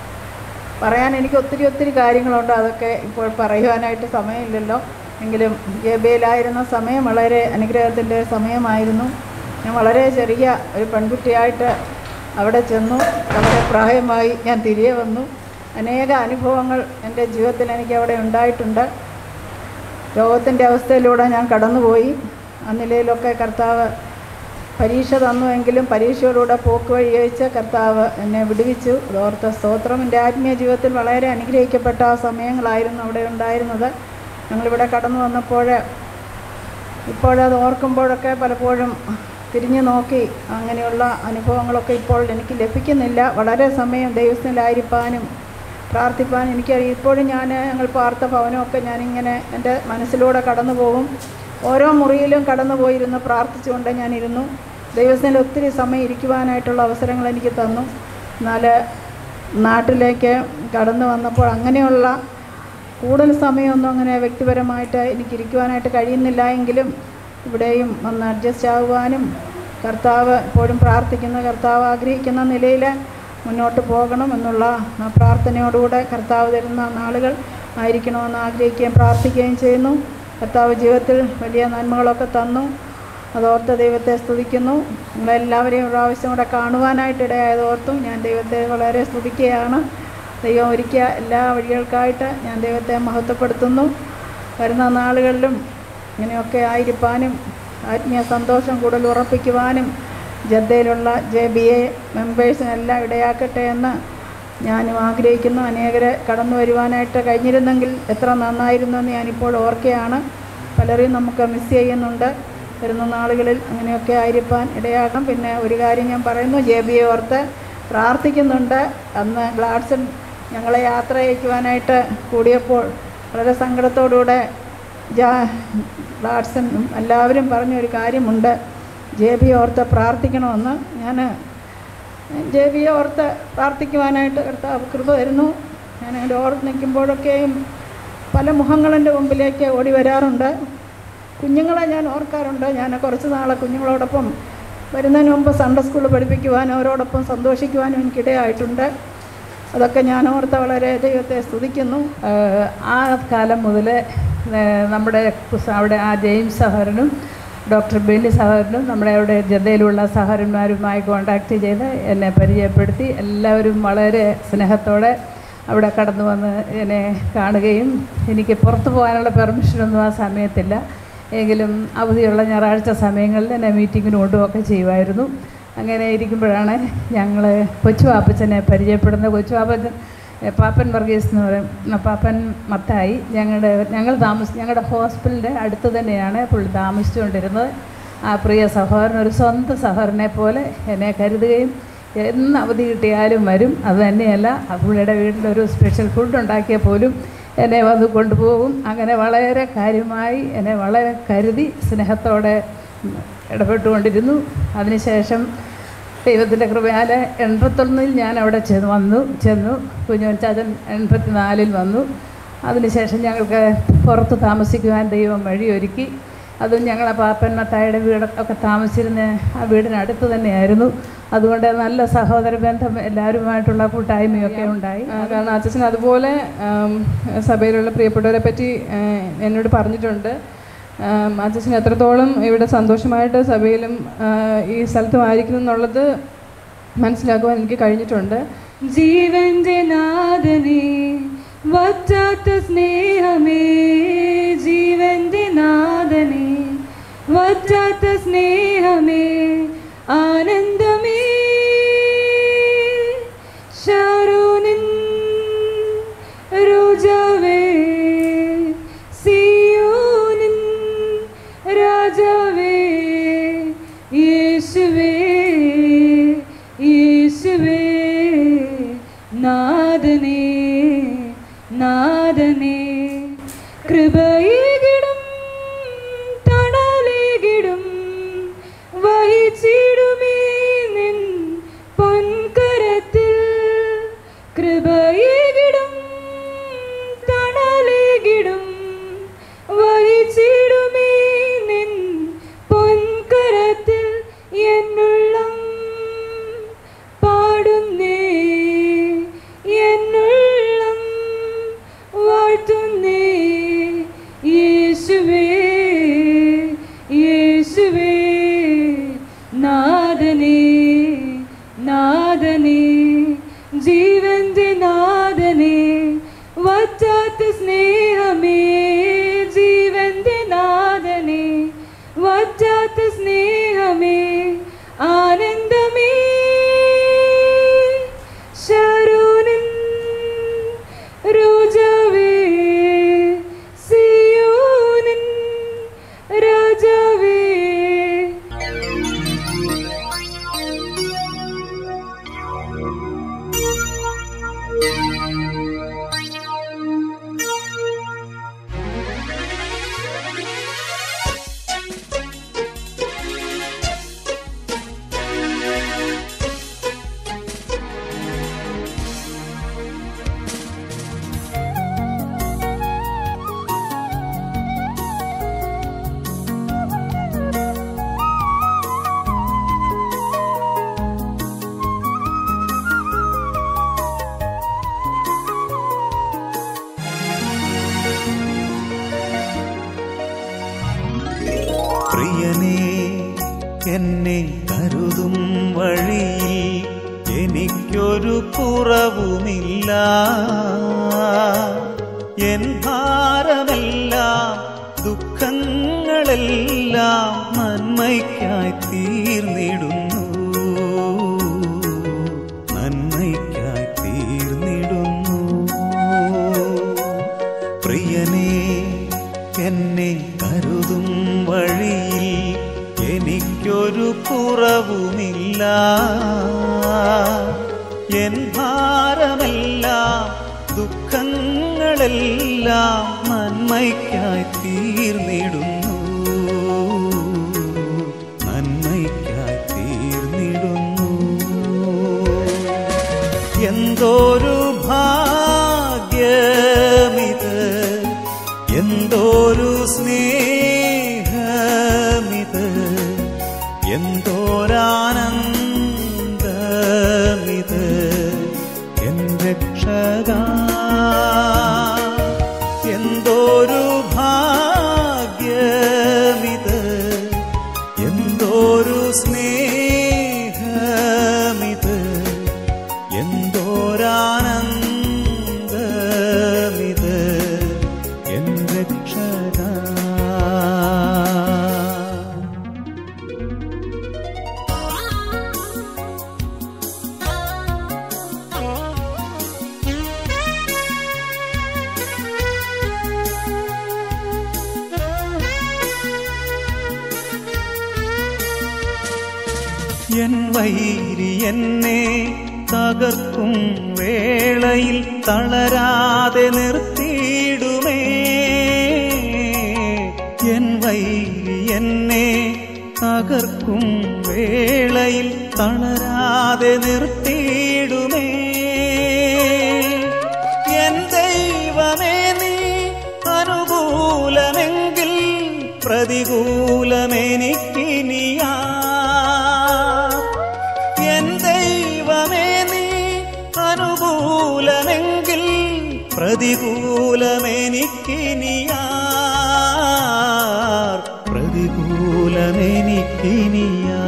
പറയാൻ എനിക്ക് ഒത്തിരി ഒത്തിരി കാര്യങ്ങളുണ്ട് അതൊക്കെ ഇപ്പോൾ പറയുവാനായിട്ട് സമയമില്ലല്ലോ എങ്കിലും ജബയിലായിരുന്ന സമയം വളരെ അനുഗ്രഹത്തിൻ്റെ സമയമായിരുന്നു ഞാൻ വളരെ ചെറിയ ഒരു പെൺകുട്ടിയായിട്ട് അവിടെ ചെന്നു വളരെ പ്രായമായി ഞാൻ തിരികെ വന്നു അനേക അനുഭവങ്ങൾ എൻ്റെ ജീവിതത്തിൽ എനിക്ക് അവിടെ ഉണ്ടായിട്ടുണ്ട് രോഗത്തിൻ്റെ അവസ്ഥയിലൂടെ ഞാൻ കടന്നുപോയി ആ നിലയിലൊക്കെ കർത്താവ് പരീക്ഷ തന്നുവെങ്കിലും പരീക്ഷയോടുകൂടെ പോക്ക് വഴി അയച്ച് കർത്താവ് എന്നെ വിടുവിച്ചു അതോർത്ത സ്തോത്രം എൻ്റെ ആത്മീയ ജീവിതത്തിൽ വളരെ അനുഗ്രഹിക്കപ്പെട്ട ആ സമയങ്ങളായിരുന്നു അവിടെ ഉണ്ടായിരുന്നത് ഞങ്ങളിവിടെ കടന്നു വന്നപ്പോൾ ഇപ്പോഴത് ഓർക്കുമ്പോഴൊക്കെ പലപ്പോഴും തിരിഞ്ഞു നോക്കി അങ്ങനെയുള്ള അനുഭവങ്ങളൊക്കെ ഇപ്പോൾ എനിക്ക് ലഭിക്കുന്നില്ല വളരെ സമയം ദൈവത്തിലായിരിക്കാനും പ്രാർത്ഥിപ്പാനും എനിക്കറിയാം ഇപ്പോഴും ഞാൻ ഞങ്ങൾ പാർത്ത ഭവനമൊക്കെ ഞാനിങ്ങനെ എൻ്റെ മനസ്സിലൂടെ കടന്നു പോകും ഓരോ മുറിയിലും കടന്നു പോയിരുന്ന് പ്രാർത്ഥിച്ചുകൊണ്ട് ഞാനിരുന്നു ദൈവത്തിൽ ഒത്തിരി സമയം ഇരിക്കുവാനായിട്ടുള്ള അവസരങ്ങൾ എനിക്ക് തന്നു എന്നാൽ നാട്ടിലേക്ക് കടന്നു വന്നപ്പോൾ അങ്ങനെയുള്ള കൂടുതൽ സമയമൊന്നും അങ്ങനെ വ്യക്തിപരമായിട്ട് എനിക്ക് ഇരിക്കുവാനായിട്ട് കഴിയുന്നില്ല എങ്കിലും ഇവിടെയും ഒന്ന് അഡ്ജസ്റ്റ് ആകുവാനും കർത്താവ് എപ്പോഴും പ്രാർത്ഥിക്കുന്ന കർത്താവ് ആഗ്രഹിക്കുന്ന നിലയിൽ മുന്നോട്ട് പോകണം എന്നുള്ള ആ പ്രാർത്ഥനയോടുകൂടെ കർത്താവ് തരുന്ന നാളുകൾ ആയിരിക്കണമെന്ന് ആഗ്രഹിക്കുകയും പ്രാർത്ഥിക്കുകയും ചെയ്യുന്നു കർത്താവ് ജീവിതത്തിൽ വലിയ നന്മകളൊക്കെ തന്നു അതോർത്ത് ദൈവത്തെ സ്തുതിക്കുന്നു നിങ്ങളെല്ലാവരെയും ഒരു പ്രാവശ്യം കൂടെ കാണുവാനായിട്ട് ഇടയായതോർത്തും ഞാൻ ദൈവത്തെ വളരെ സ്തുതിക്കുകയാണ് ദൈവം ഒരുക്കിയ എല്ലാ വഴികൾക്കായിട്ട് ഞാൻ ദൈവത്തെ മഹത്വപ്പെടുത്തുന്നു വരുന്ന നാളുകളിലും ഇങ്ങനെയൊക്കെ ആയിരിക്കാനും ആത്മീയ സന്തോഷം കൂടുതൽ ഉറപ്പിക്കുവാനും ജദ്ദയിലുള്ള ജെ ബി എ മെമ്പേഴ്സിനെല്ലാം ഇടയാക്കട്ടെ എന്ന് ഞാനും ആഗ്രഹിക്കുന്നു അനേകരെ കടന്നു വരുവാനായിട്ട് കഴിഞ്ഞിരുന്നെങ്കിൽ എത്ര നന്നായിരുന്നു എന്ന് ഞാനിപ്പോൾ ഓർക്കുകയാണ് പലരെയും നമുക്ക് മിസ് ചെയ്യുന്നുണ്ട് വരുന്ന നാളുകളിൽ അങ്ങനെയൊക്കെ ആയിരിക്കാൻ ഇടയാക്കാം പിന്നെ ഒരു കാര്യം ഞാൻ പറയുന്നു ജെ ബിയെ ഓർത്ത് പ്രാർത്ഥിക്കുന്നുണ്ട് അന്ന് ഗ്ലാഡ്സൺ ഞങ്ങളെ യാത്ര അയക്കുവാനായിട്ട് കൂടിയപ്പോൾ വളരെ സങ്കടത്തോടുകൂടെ ജാ ഗ്ലാഡ്സണും എല്ലാവരും പറഞ്ഞ ഒരു കാര്യമുണ്ട് ജെ ബി ഓർത്ത് പ്രാർത്ഥിക്കണമെന്ന് ഞാൻ ജെ ബിയെ ഓർത്ത് പ്രാർത്ഥിക്കുവാനായിട്ട് കർത്താവ് കൃപ തരുന്നു ഞാൻ അവിടെ ഓർത്ത് നിൽക്കുമ്പോഴൊക്കെയും പല മുഖങ്ങളെൻ്റെ മുമ്പിലേക്ക് ഓടി വരാറുണ്ട് കുഞ്ഞുങ്ങളെ ഞാൻ ഓർക്കാറുണ്ട് ഞാൻ കുറച്ച് നാളെ കുഞ്ഞുങ്ങളോടൊപ്പം വരുന്നതിന് മുമ്പ് സൺഡേ സ്കൂളിൽ പഠിപ്പിക്കുവാനും അവരോടൊപ്പം സന്തോഷിക്കുവാനും എനിക്കിടയായിട്ടുണ്ട് അതൊക്കെ ഞാൻ ഓർത്ത് വളരെ ദൈവത്തെ സ്തുതിക്കുന്നു ആഹ് ആ കാലം മുതൽ നമ്മുടെ കുസ- അവിടെ ആ ജെയിംസ് സഹോദരനും ഡോക്ടർ ബെന്നി സഹോദരനും നമ്മുടെ അവിടെ ജതയിലുള്ള സഹോദരന്മാരുമായി കോണ്ടാക്ട് ചെയ്ത് എന്നെ പരിചയപ്പെടുത്തി എല്ലാവരും വളരെ സ്നേഹത്തോടെ അവിടെ കടന്നു വന്ന് എന്നെ കാണുകയും എനിക്ക് പുറത്തു പോകാനുള്ള പെർമിഷനൊന്നും ആ സമയത്തില്ല എങ്കിലും അവധിയുള്ള ഞായറാഴ്ച സമയങ്ങളിൽ എന്നെ മീറ്റിങ്ങിന് കൊണ്ടുപോയൊക്കെ ചെയ്യുമായിരുന്നു അങ്ങനെ ഇരിക്കുമ്പോഴാണ് ഞങ്ങൾ കൊച്ചു പാപ്പച്ചനെ പരിചയപ്പെടുന്നത് കൊച്ചു പാപ്പച്ചൻ എ, പാപ്പൻ വർഗീസ് എന്ന് പറയും പാപ്പൻ മത്തായി ഞങ്ങളുടെ ഞങ്ങൾ താമസ ഞങ്ങളുടെ ഹോസ്പിറ്റലിൻ്റെ അടുത്ത് തന്നെയാണ് പുള്ളി താമസിച്ചുകൊണ്ടിരുന്നത് ആ പ്രിയ സഹോദരൻ ഒരു സ്വന്തം സഹോദരനെ പോലെ എന്നെ കരുതുകയും എന്ന് അവധി കിട്ടിയാലും വരും അത് തന്നെയല്ല ആ പുള്ളിയുടെ വീട്ടിൽ ഒരു സ്പെഷ്യൽ ഫുഡ് ഉണ്ടാക്കിയാൽ പോലും എന്നെ വന്ന് കൊണ്ടുപോകും അങ്ങനെ വളരെ കാര്യമായി എന്നെ വളരെ കരുതി സ്നേഹത്തോടെ ഇടപെട്ടുകൊണ്ടിരുന്നു അതിനുശേഷം ദൈവത്തിൻ്റെ കൃപയാൽ എൺപത്തൊന്നിൽ ഞാൻ അവിടെ ചെന്ന് വന്നു ചെന്നു കുഞ്ഞോൻ ചാച്ചൻ എൺപത്തി നാലിൽ വന്നു അതിനുശേഷം ഞങ്ങൾക്ക് പുറത്ത് താമസിക്കുവാൻ ദൈവം വഴിയൊരുക്കി അതും ഞങ്ങളെ പാപ്പൻ മത്തായുടെ വീടൊക്കെ താമസിച്ചിരുന്ന ആ വീടിനടുത്ത് തന്നെയായിരുന്നു അതുകൊണ്ട് നല്ല സഹോദര ബന്ധം എല്ലാവരുമായിട്ടുള്ള കൂട്ടായ്മയൊക്കെ ഉണ്ടായി ആ, കാരണം അച്ഛൻ അതുപോലെ ആം, സഭയിലുള്ള പ്രിയപ്പെട്ടവരെ പറ്റി ആ, എന്നോട് പറഞ്ഞിട്ടുണ്ട് ആം, അച്ഛൻ എത്രത്തോളം ഇവിടെ സന്തോഷമായിട്ട് സഭയിലും ആ, ഈ സ്ഥലത്തും ആയിരിക്കുന്നു എന്നുള്ളത് മനസ്സിലാക്കുവാൻ എനിക്ക് കഴിഞ്ഞിട്ടുണ്ട് ജീവന്റെ നാഥനേ വറ്റാത്ത സ്നേഹമേ ജീവന്റെ നാഥനേ വറ്റാത്ത സ്നേഹമേ ആനന്ദമേ ഷാരോനിൻ രോജാവേ സിയോനിൻ രാജാവേ യേശുവേ യേശുവേ നാദനേ നാദനേ കൃപയേകിടും തണലേകിടും വഹിച്ചിടുമേ നിൻ പൊൻകരത്തിൽ കൃപയേകിടും തണലേകിടും വഹിച്ചിടുമേ നിൻ പൊൻകരത്തിൽ എന്നുള്ളം പാടുന്നേ എന്നുള്ളം വാഴ്ത്തുന്നേ യേശുവേ യേശുവേ നാദനേ നാദനേ ജീവന്റെ നാദനേ വറ്റാത്ത സ്നേഹമേ ജീവന്റെ നാദനേ വറ്റാത്ത സ്നേഹമേ ആനന്ദമേ ശരണൻ രോജാവേ സിയോനിൻ രാജാവേ പ്രിയനേ എന്നെ കരുതും വഴിയിൽ എനിക്കൊരു കുറവുമില്ല എൻ ഭാരമെല്ലാം ദുഃഖങ്ങളെല്ലാം നന്മയ്ക്കായി തീർന്നിടുന്നു നന്മയ്ക്കായി തീർന്നിടുന്നു പ്രിയനേ എന്നെ കരുതും വഴിയിൽ എനിക്കൊരു കുറവുമില്ല എൻ ഭാരമെല്ലാം ദുഃഖങ്ങളെല്ലാം നന്മയ്ക്കായി തീർന്നിടുന്നു നന്മയ്ക്കായി തീർന്നിടുന്നു എന്തോരു ഭാഗ്യമിത് എന്തോരു സ്നേഹമിത് എന്തോരാനന്ദമിത് എൻ രക്ഷക എന്തോരു ഭാഗ്യമിത് എന്തോരു സ്നേഹമിത് എന്തോരാനന്ദമിത് എൻ രക്ഷക എൻ വൈരി എന്നെ തകർക്കും വേളയിൽ തളരാതെ നിർത്തിയിടുമേ എൻ വൈരി എന്നെ തകർക്കും വേളയിൽ തളരാതെ നിർത്തിയിടുമേ എൻ ദൈവമേ നീ അനുകൂലമെങ്കിൽ പ്രതികൂലമെനിക്കിനിയാ എൻ ദൈവമേ നീ അനുകൂലമെങ്കിൽ പ്രതികൂലമെനിക്കിനിയാ പ്രതികൂലമെനിക്കിനിയാ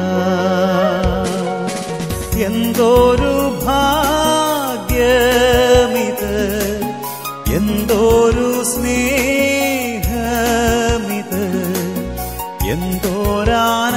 എന്തോരു ഭാഗ്യമിത് എന്തോരു സ്നേഹമിത് എന്തോരാന